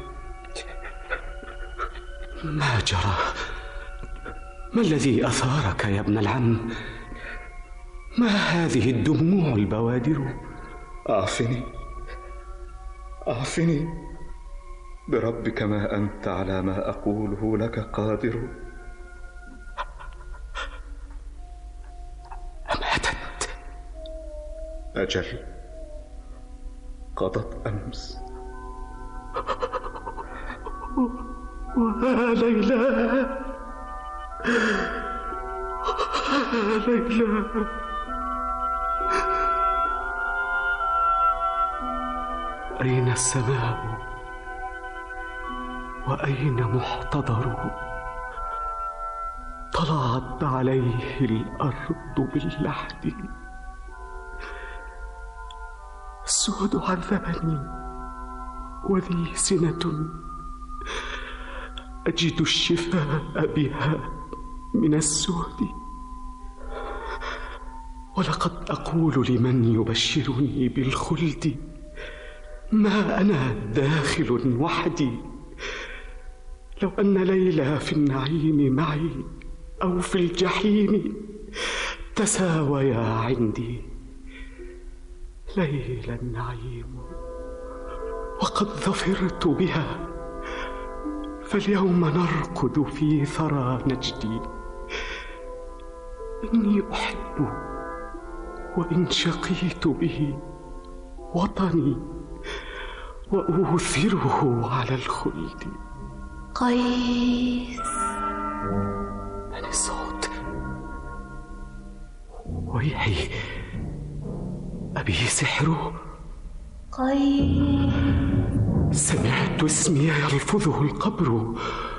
ما جرى ما الذي أثارك يا ابن العم ما هذه الدموع البوادر أعفني أعفني بربك ما أنت على ما أقوله لك قادر أماتت أجل قضت أمس وها ليلى ليلى أين السماء وأين محتضر طلعت عليه الأرض باللحد السود عذبني وذي سنة أجد الشفاء بها من السود ولقد أقول لمن يبشرني بالخلد ما أنا داخل وحدي لو أن ليلى في النعيم معي أو في الجحيم تساويا عندي ليلى النعيم وقد ظفرت بها فاليوم نرقد في ثرى نجدي إني أحب وإن شقيت به وطني وأوثره على الخلد قيس من الصوت ويحي أبي سحره قيس سمعت اسمي يلفظه القبر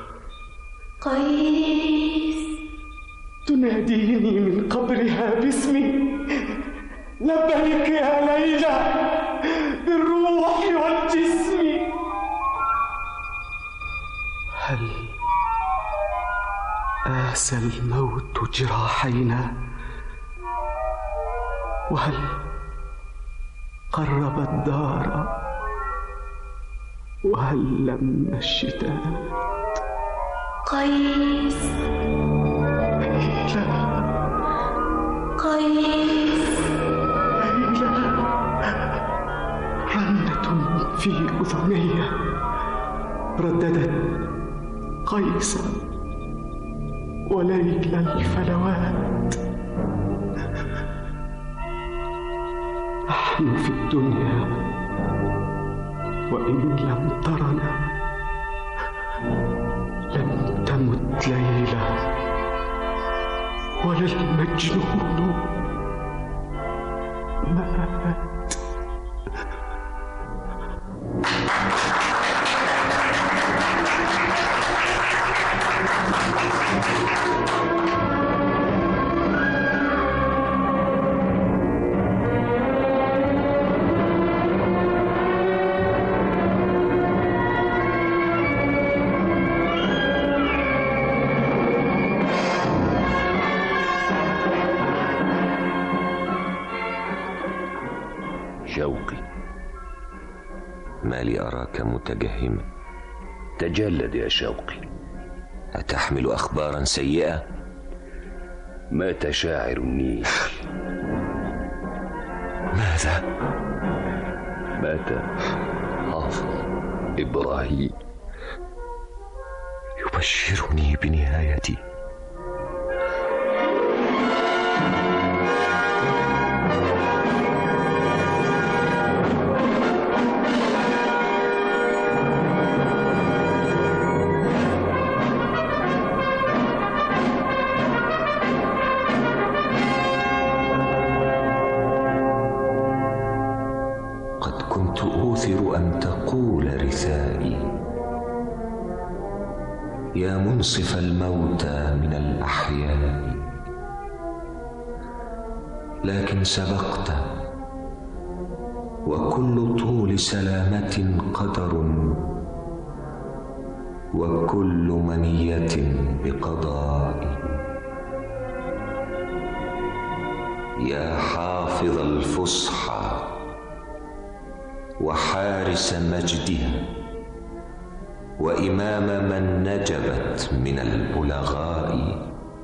قيس تناديني من قبرها باسمي لبيك يا ليلى بالروح والجسم هل آسى الموت جراحينا وهل قرب الدار وهل لم الشتات قيس لا قيس رنة في أذني رددت قيس وليل الفلوات نحن في الدنيا وإن لم ترنا لم تمت ليلى ولا المجنون مات شوقي ما لي أراك متجهما تجلد يا شوقي أتحمل أخبارا سيئة مات شاعر النيل ماذا مات حافظ إبراهيم يبشرني بنهايتي قد كنت أوثر أن تقول رثائي يا منصف الموتى من الأحياء لكن سبقت وكل طول سلامة قدر وكل منية بقضاء يا حافظ الفصحى وحارس مجدها وإمام من نجبت من البلغاء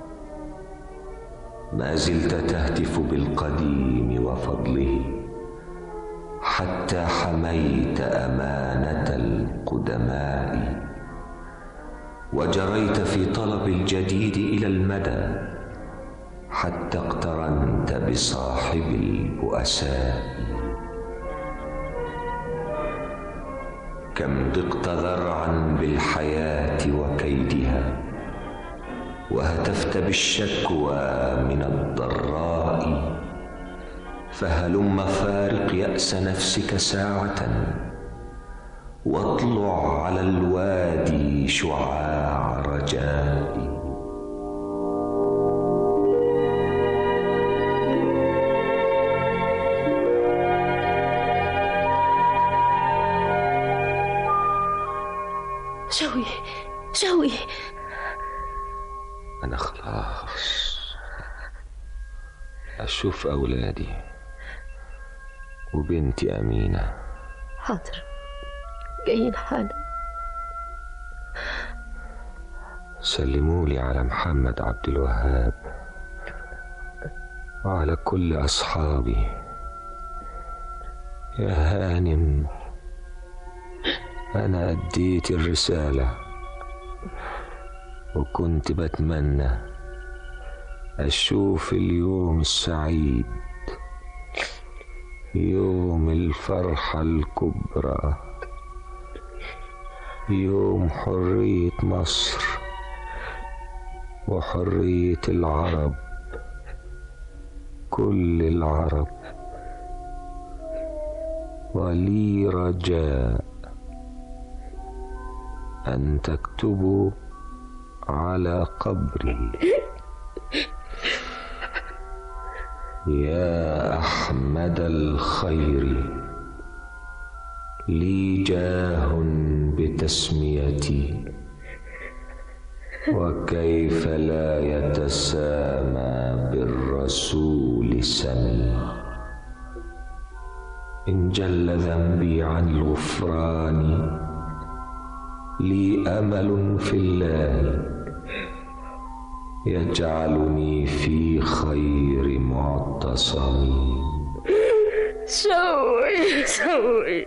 ما زلت تهتف بالقديم وفضله حتى حميت أمانة القدماء وجريت في طلب الجديد إلى المدى حتى اقترنت بصاحب البؤساء كم ضقت ذرعا بالحياة وكيدها وهتفت بالشكوى من الضراء فهلم فارق يأس نفسك ساعة واطلع على الوادي شعاع رجائي شوي شوي أنا خلاص أشوف أولادي وبنتي أمينة حاضر جايين حالا سلموا لي على محمد عبد الوهاب وعلى كل أصحابي يا هانم أنا أديت الرسالة وكنت بتمنى أشوف اليوم السعيد يوم الفرحة الكبرى يوم حرية مصر وحرية العرب كل العرب ولي رجاء أن تكتبوا على قبري يا أحمد الخير لي جاه بتسميتي وكيف لا يتسامى بالرسول سمي إن جل ذنبي عن الغفران لي امل في الله يجعلني في خير معتصم شوي شوي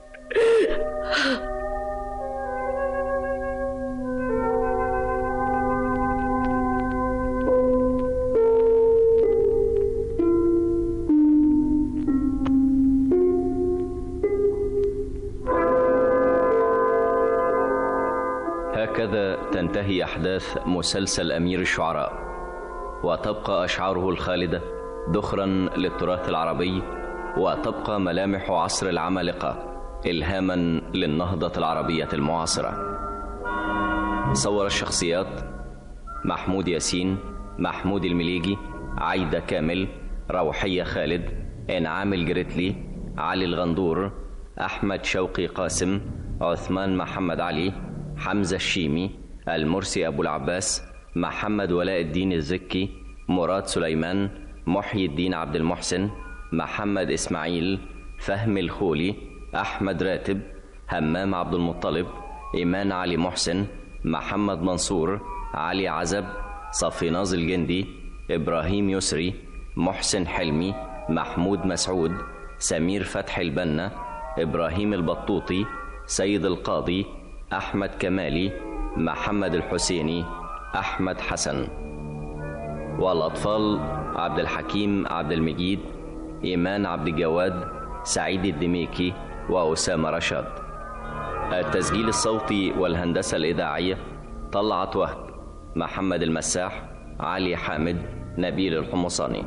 هكذا تنتهي أحداث مسلسل أمير الشعراء وتبقى أشعاره الخالدة ذخرا للتراث العربي وتبقى ملامح عصر العمالقة إلهاما للنهضة العربية المعاصرة صور الشخصيات محمود ياسين محمود المليجي عايدة كامل روحية خالد إنعام الجريتلي علي الغندور أحمد شوقي قاسم عثمان محمد علي حمزة الشيمي المرسي أبو العباس محمد ولاء الدين الزكي مراد سليمان محيي الدين عبد المحسن محمد إسماعيل فهمي الخولي أحمد راتب همام عبد المطلب إيمان علي محسن محمد منصور علي عزب صفيناز الجندي إبراهيم يسري محسن حلمي محمود مسعود سمير فتحي البنا إبراهيم البطوطي سيد القاضي أحمد كمالي محمد الحسيني أحمد حسن والأطفال عبد الحكيم عبد المجيد إيمان عبد الجواد سعيد الدميكي وأسامة رشاد التسجيل الصوتي والهندسة الإذاعية طلعت وهب محمد المساح علي حامد نبيل الحمصاني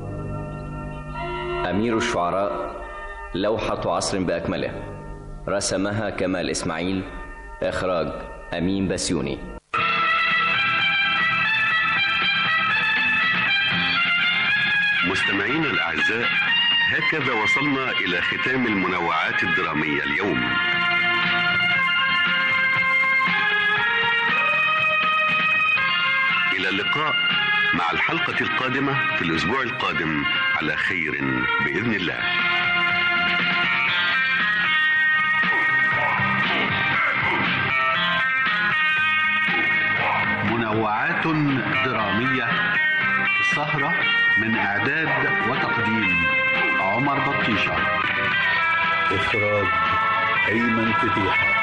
أمير الشعراء لوحة عصر بأكمله رسمها كمال إسماعيل إخراج أمين بسيوني مستمعينا الأعزاء هكذا وصلنا إلى ختام المنوعات الدرامية اليوم إلى اللقاء مع الحلقة القادمة في الأسبوع القادم على خير بإذن الله منوعات درامية السهرة من إعداد وتقديم عمر بطيشة إخراج أيمن فتيحة